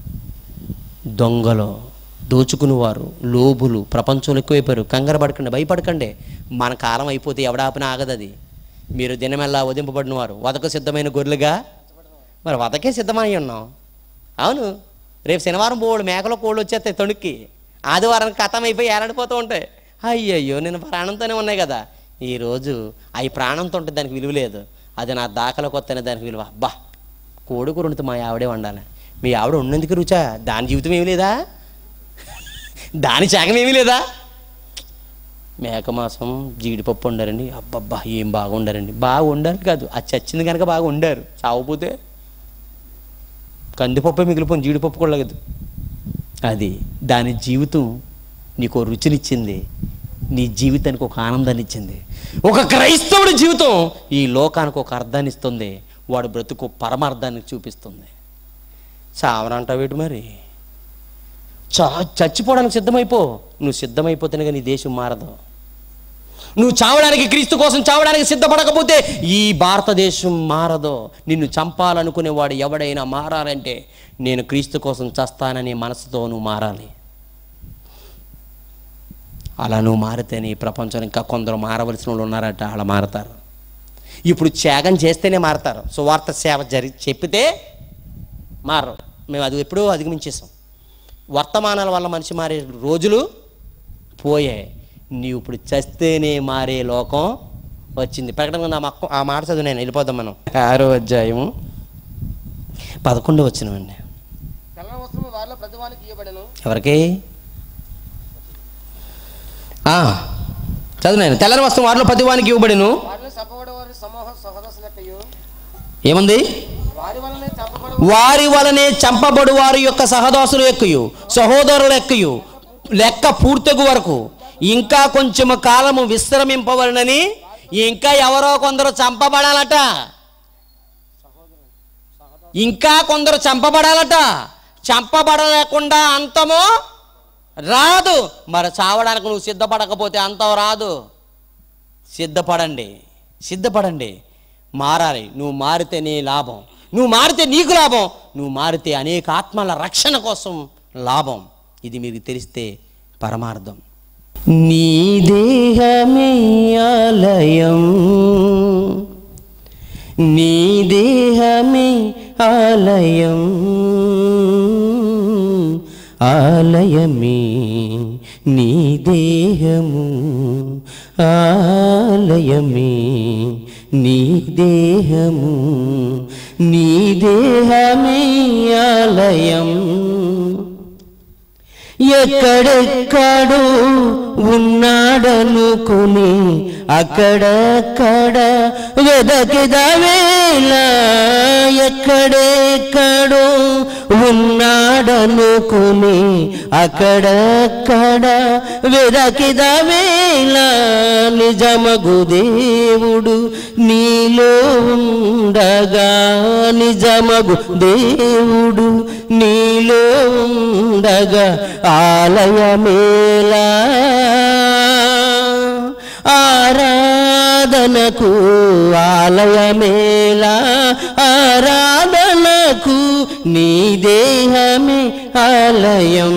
దొంగలు దోచుకునేవారు లోబులు ప్రపంచంలో ఎక్కువైపోయారు కంగారు పడకండి భయపడకండి మన కాలం అయిపోతే ఎవడాపినా ఆగదు అది మీరు దినమెల్లా వదింపబడిన వారు వదకు సిద్ధమైన గొర్రెలుగా మరి వదకే సిద్ధమై ఉన్నాం అవును రేపు శనివారం పోవాడు మేకలో కోళ్ళు వచ్చేస్తాయి తొణుక్కి ఆదివారం కథం అయిపోయి ఏలాడిపోతూ ఉంటాయి అయ్యయ్యో నేను ప్రాణంతోనే ఉన్నాయి కదా ఈరోజు అవి ప్రాణంతో ఉంటే దానికి విలువ లేదు అది నా దాఖలకు వస్తేనే దానికి విలువ అబ్బా కోడి కూర వండితే మా ఆవిడే వండాలి మీ ఆవిడ ఉన్నందుకు రుచా దాని జీవితం ఏమీ లేదా దాని త్యాగం ఏమీ లేదా మేక మాసం జీడిపప్పు వండారండి అబ్బబ్బా ఏం బాగా వండారండి బాగా వండారు కాదు అది చచ్చింది కనుక బాగా వండారు చావపోతే కందిపప్పు మిగిలిపోయింది జీడిపప్పు కూడా లేదు అది దాని జీవితం నీకు ఓ రుచినిచ్చింది నీ జీవితానికి ఒక ఆనందాన్ని ఇచ్చింది ఒక క్రైస్తవుడి జీవితం ఈ లోకానికి ఒక అర్థాన్ని ఇస్తుంది వాడు బ్రతుకు పరమార్థాన్ని చూపిస్తుంది చావనంటావేటి మరి చా చచ్చిపోవడానికి సిద్ధమైపో నువ్వు సిద్ధమైపోతేనే కానీ నీ దేశం మారదు నువ్వు చావడానికి క్రీస్తు కోసం చావడానికి సిద్ధపడకపోతే ఈ భారతదేశం మారదు నిన్ను చంపాలనుకునేవాడు ఎవడైనా మారాలంటే నేను క్రీస్తు కోసం చస్తాననే మనసుతో నువ్వు మారాలి అలా నువ్వు మారితేనే ఈ ప్రపంచంలో ఇంకా కొందరు మారవలసిన వాళ్ళు ఉన్నారట అలా మారతారు ఇప్పుడు త్యాగం చేస్తేనే మారతారు సువార్త సేవ జరి చెప్పితే మారరు మేము అది ఎప్పుడూ అధిగమించేసాం వర్తమానాల వల్ల మనిషి మారే రోజులు పోయాయి నీవు ఇప్పుడు చస్తేనే మారే లోకం వచ్చింది ప్రకటన నా మక్క ఆ మాట చదువు నేను వెళ్ళిపోదాం మనం ఆరో అధ్యాయము పదకొండు వచ్చినవండి తెల్ల వస్త్రము వారిలో ప్రతివానికి ఇవ్వబడను ఎవరికి ఆ, చదువు నేను తెల్లని వస్తువు వారిలో పదివానికి ఇవ్వబడిను వారిలో చంపబడే వారి సమూహ సహదశలక్కయు ఏముంది వారి వల్లనే చంపబడే వారి వలనే చంపబడు వారి యొక్క సహదోసులు ఎక్కుయు సహోదరులు ఎక్కుయు లెక్క పూర్తగు వరకు ఇంకా కొంచెము కాలము విశ్రమింపవలనని ఇంకా ఎవరో కొందరు చంపబడాలట ఇంకా కొందరు చంపబడాలట చంపబడలేకుండా అంతము రాదు మరి చావడానికి నువ్వు సిద్ధపడకపోతే అంతం రాదు సిద్ధపడండి సిద్ధపడండి మారాలి నువ్వు మారితే నీ లాభం నువ్వు మారితే నీకు లాభం నువ్వు మారితే అనేక ఆత్మల రక్షణ కోసం లాభం ఇది మీకు తెలిస్తే పరమార్థం నీ దేహమే ఆలయం నీ దేహమే ఆలయం ఆలయమే నీ దేహము ఆలయమే నీ దేహము నీ దేహమే ఆలయం ఎక్కడెక్కడో ఉన్నాడనుకుని అక్కడక్కడ వెదకిదవేళ ఎక్కడెక్కడో ఉన్నాడనుకుని అక్కడక్కడ వెదకిదవేళ నిజమగు దేవుడు నీలో ఉండగా నిజమగు దేవుడు నీలో ఉండగా ఆలయమేలా ఆరాధనకు ఆలయమేలా ఆరాధనకు నీ దేహమే ఆలయం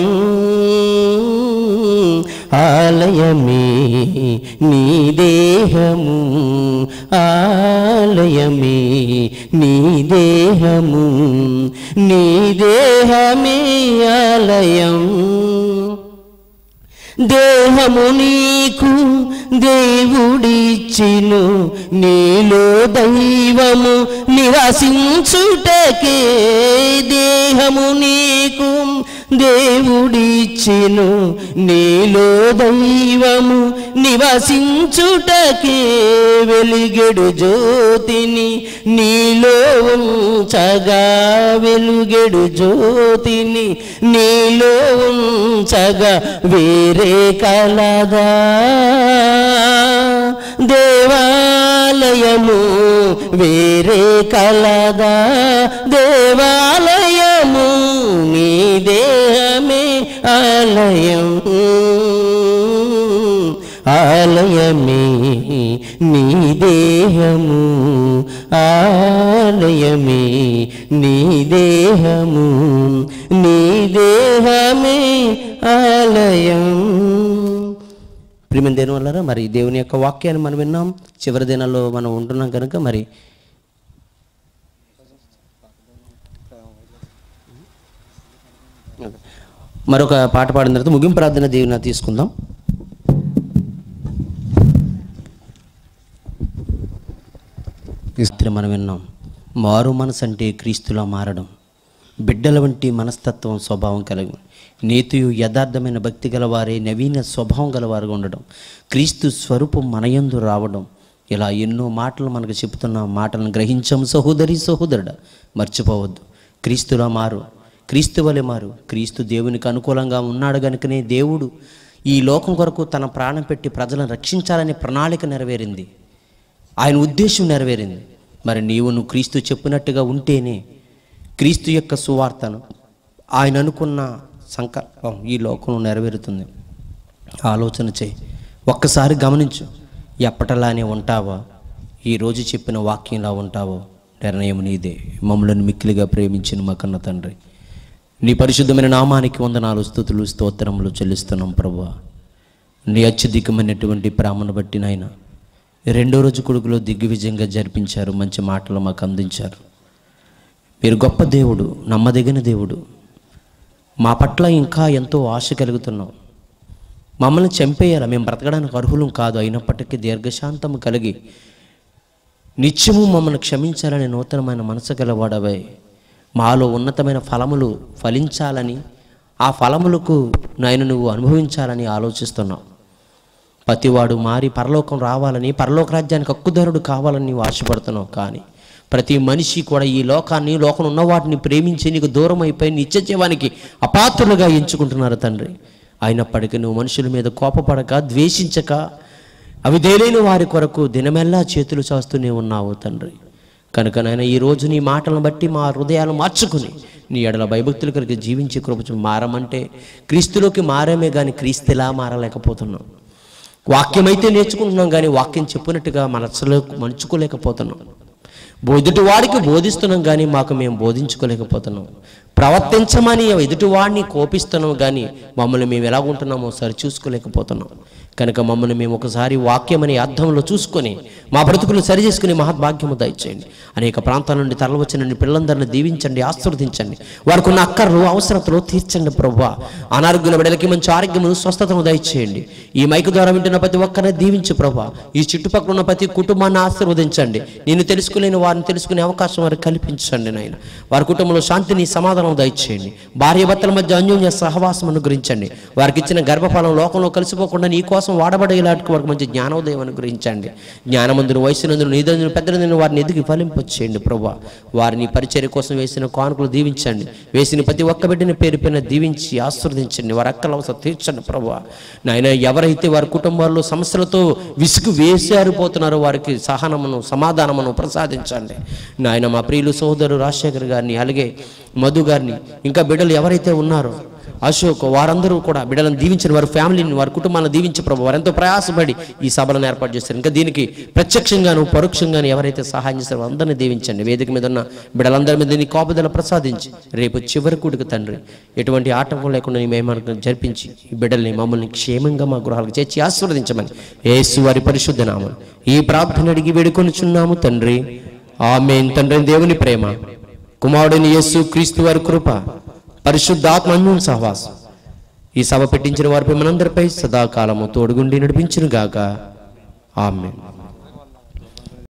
ఆలయమే నీ దేహము ఆలయమే నీ దేహము నీ దేహమే ఆలయం దేహము నీకు దేవుడిచ్చిను నీలో దైవము నివసించుటకే దేహము నీకు దేవుడిచ్చిను నీలో దైవము నివసించుటకే వెలిగెడు జ్యోతిని నీలో ఉంచగా వెలుగెడు జ్యోతిని నీలో ఉంచగా వేరే కలదా దేవాలయము వేరే కలదా దేవాలయము నీ దేహమే ఆలయం ఆలయమే నీ దేహము ఆలయమే నీ దేహము నీ దేహమే ఆలయం ప్రియమైన దేని వల్ల మరి దేవుని యొక్క వాక్యాన్ని మనం విన్నాం చివరి దినాల్లో మనం ఉంటున్నాం కనుక మరి మరొక పాట పాడిన తర్వాత ముగింపు ప్రార్థన దేవుని తీసుకుందాం ఇస్త్రీ మనం విన్నాం మారు మనసు అంటే క్రీస్తులా మారడం బిడ్డల వంటి మనస్తత్వం స్వభావం కలిగి నీతియు యథార్థమైన భక్తి గలవారే నవీన స్వభావం గలవారుగా ఉండడం క్రీస్తు స్వరూపం మనయందు రావడం ఇలా ఎన్నో మాటలు మనకు చెప్తున్న మాటలను గ్రహించాం సహోదరి సహోదరుడా మర్చిపోవద్దు క్రీస్తులా మారు క్రీస్తు వలె మారు క్రీస్తు దేవునికి అనుకూలంగా ఉన్నాడు గనుకనే దేవుడు ఈ లోకం కొరకు తన ప్రాణం పెట్టి ప్రజలను రక్షించాలనే ప్రణాళిక నెరవేరింది ఆయన ఉద్దేశం నెరవేరింది మరి నీవు నువ్వు క్రీస్తు చెప్పినట్టుగా ఉంటేనే క్రీస్తు యొక్క సువార్తను ఆయన అనుకున్న సంకల్పం ఈ లోకంలో నెరవేరుతుంది ఆలోచన చేయి ఒక్కసారి గమనించు ఎప్పటలానే ఉంటావా ఈరోజు చెప్పిన వాక్యంలా ఉంటావో నిర్ణయం నీదే మమ్మల్ని మిక్కిలిగా ప్రేమించిన మా కన్న తండ్రి నీ పరిశుద్ధమైన నామానికి వందనాలు స్థుతులు స్తోత్రములు చెల్లిస్తున్నాం ప్రభా నీ అత్యధికమైనటువంటి ప్రేమను బట్టి నాయన రెండో రోజు కొడుకులో దిగ్విజయంగా జరిపించారు మంచి మాటలు మాకు అందించారు మీరు గొప్ప దేవుడు నమ్మదగిన దేవుడు మా పట్ల ఇంకా ఎంతో ఆశ కలుగుతున్నాం మమ్మల్ని చంపేయాలి మేము బ్రతకడానికి అర్హులం కాదు అయినప్పటికీ దీర్ఘశాంతము కలిగి నిత్యము మమ్మల్ని క్షమించాలని నూతనమైన మనసు గలవాడవై మాలో ఉన్నతమైన ఫలములు ఫలించాలని ఆ ఫలములకు నాయన నువ్వు అనుభవించాలని ఆలోచిస్తున్నావు ప్రతివాడు మారి పరలోకం రావాలని పరలోక రాజ్యానికి హక్కుదారుడు కావాలని నీవు ఆశపడుతున్నావు కానీ ప్రతి మనిషి కూడా ఈ లోకాన్ని లోకంలో ఉన్న వాటిని ప్రేమించి నీకు దూరం అయిపోయి నిత్య జీవానికి అపాత్రులుగా ఎంచుకుంటున్నారు తండ్రి అయినప్పటికీ నువ్వు మనుషుల మీద కోపపడక ద్వేషించక అవి దేలేని వారి కొరకు దినమెల్లా చేతులు చాస్తూనే ఉన్నావు తండ్రి కనుక నాయన ఈ రోజు నీ మాటలను బట్టి మా హృదయాలు మార్చుకుని నీ ఎడల భయభక్తులు కలిగి జీవించే కృపచు మారమంటే క్రీస్తులోకి మారమే కానీ క్రీస్తులా మారలేకపోతున్నాం వాక్యమైతే నేర్చుకుంటున్నాం కానీ వాక్యం చెప్పినట్టుగా మనసులో మలుచుకోలేకపోతున్నాం ఎదుటి వాడికి బోధిస్తున్నాం కానీ మాకు మేము బోధించుకోలేకపోతున్నాం ప్రవర్తించమని ఎదుటివాడిని కోపిస్తున్నాం కానీ మమ్మల్ని మేము ఎలా ఉంటున్నామో సరి చూసుకోలేకపోతున్నాం కనుక మమ్మల్ని మేము ఒకసారి వాక్యం అనే అర్థంలో చూసుకొని మా బ్రతుకులు సరి చేసుకుని మహద్భాగ్యము దయచేయండి అనేక ప్రాంతాల నుండి తరలివచ్చిన నీ పిల్లలందరినీ దీవించండి ఆశీర్వదించండి వారికి ఉన్న అక్కర్లు అవసరతలు తీర్చండి ప్రభు అనారోగ్యుల బిడ్డలకి మంచి ఆరోగ్యము స్వస్థతను దయచేయండి ఈ మైకు ద్వారా వింటున్న ప్రతి ఒక్కరిని దీవించు ప్రభా ఈ చుట్టుపక్కల ఉన్న ప్రతి కుటుంబాన్ని ఆశీర్వదించండి నేను తెలుసుకోలేని వారిని తెలుసుకునే అవకాశం వారికి కల్పించండి నాయన వారి కుటుంబంలో శాంతిని సమాధానం దయచేయండి భార్య భర్తల మధ్య అన్యోన్య సహవాసం అనుగ్రహించండి వారికి ఇచ్చిన గర్భఫలం లోకంలో కలిసిపోకుండా నీ కోసం వాడబడేలాంటి వారికి మంచి జ్ఞానోదయం అనుగ్రహించండి జ్ఞానమందును వయసునందును నీదందును పెద్దలందును వారిని ఎదిగి ఫలింపచేయండి ప్రభా వారిని పరిచర్య కోసం వేసిన కానుకలు దీవించండి వేసిన ప్రతి ఒక్క బిడ్డని పేరు పైన దీవించి ఆశీర్వదించండి వారి అక్కల అవసరం తీర్చండి ప్రభా నాయన ఎవరైతే వారి కుటుంబాల్లో సమస్యలతో విసుగు వేసారిపోతున్నారో వారికి సహనమును సమాధానమును ప్రసాదించండి నాయన మా ప్రియులు సోదరు రాజశేఖర్ గారిని అలాగే మధు గారిని ఇంకా బిడ్డలు ఎవరైతే ఉన్నారో అశోక్ వారందరూ కూడా బిడ్డలను దీవించిన వారి ఫ్యామిలీని వారి కుటుంబాలను దీవించి ప్రభు వారు ఎంతో ప్రయాసపడి ఈ సభలను ఏర్పాటు చేశారు ఇంకా దీనికి ప్రత్యక్షంగాను పరోక్షంగాను ఎవరైతే సహాయం చేశారో అందరినీ దీవించండి వేదిక మీద ఉన్న బిడ్డలందరి మీద నీ కోపదల ప్రసాదించి రేపు చివరి కూడికి తండ్రి ఎటువంటి ఆటంకం లేకుండా నీ మేమను జరిపించి ఈ బిడ్డల్ని మమ్మల్ని క్షేమంగా మా గృహాలకు చేర్చి ఆశీర్వదించమని యేసు వారి పరిశుద్ధ నామం ఈ ప్రార్థన అడిగి వేడుకొనుచున్నాము తండ్రి ఆమెన్ తండ్రి దేవుని ప్రేమ కుమారుడిని యేసు క్రీస్తు వారి కృప పరిశుద్ధాత్మ అన్యం సహవాసం ఈ సభ పెట్టించిన వారిపై మనందరిపై సదాకాలము తోడుగుండి నడిపించును గాక ఆమెన్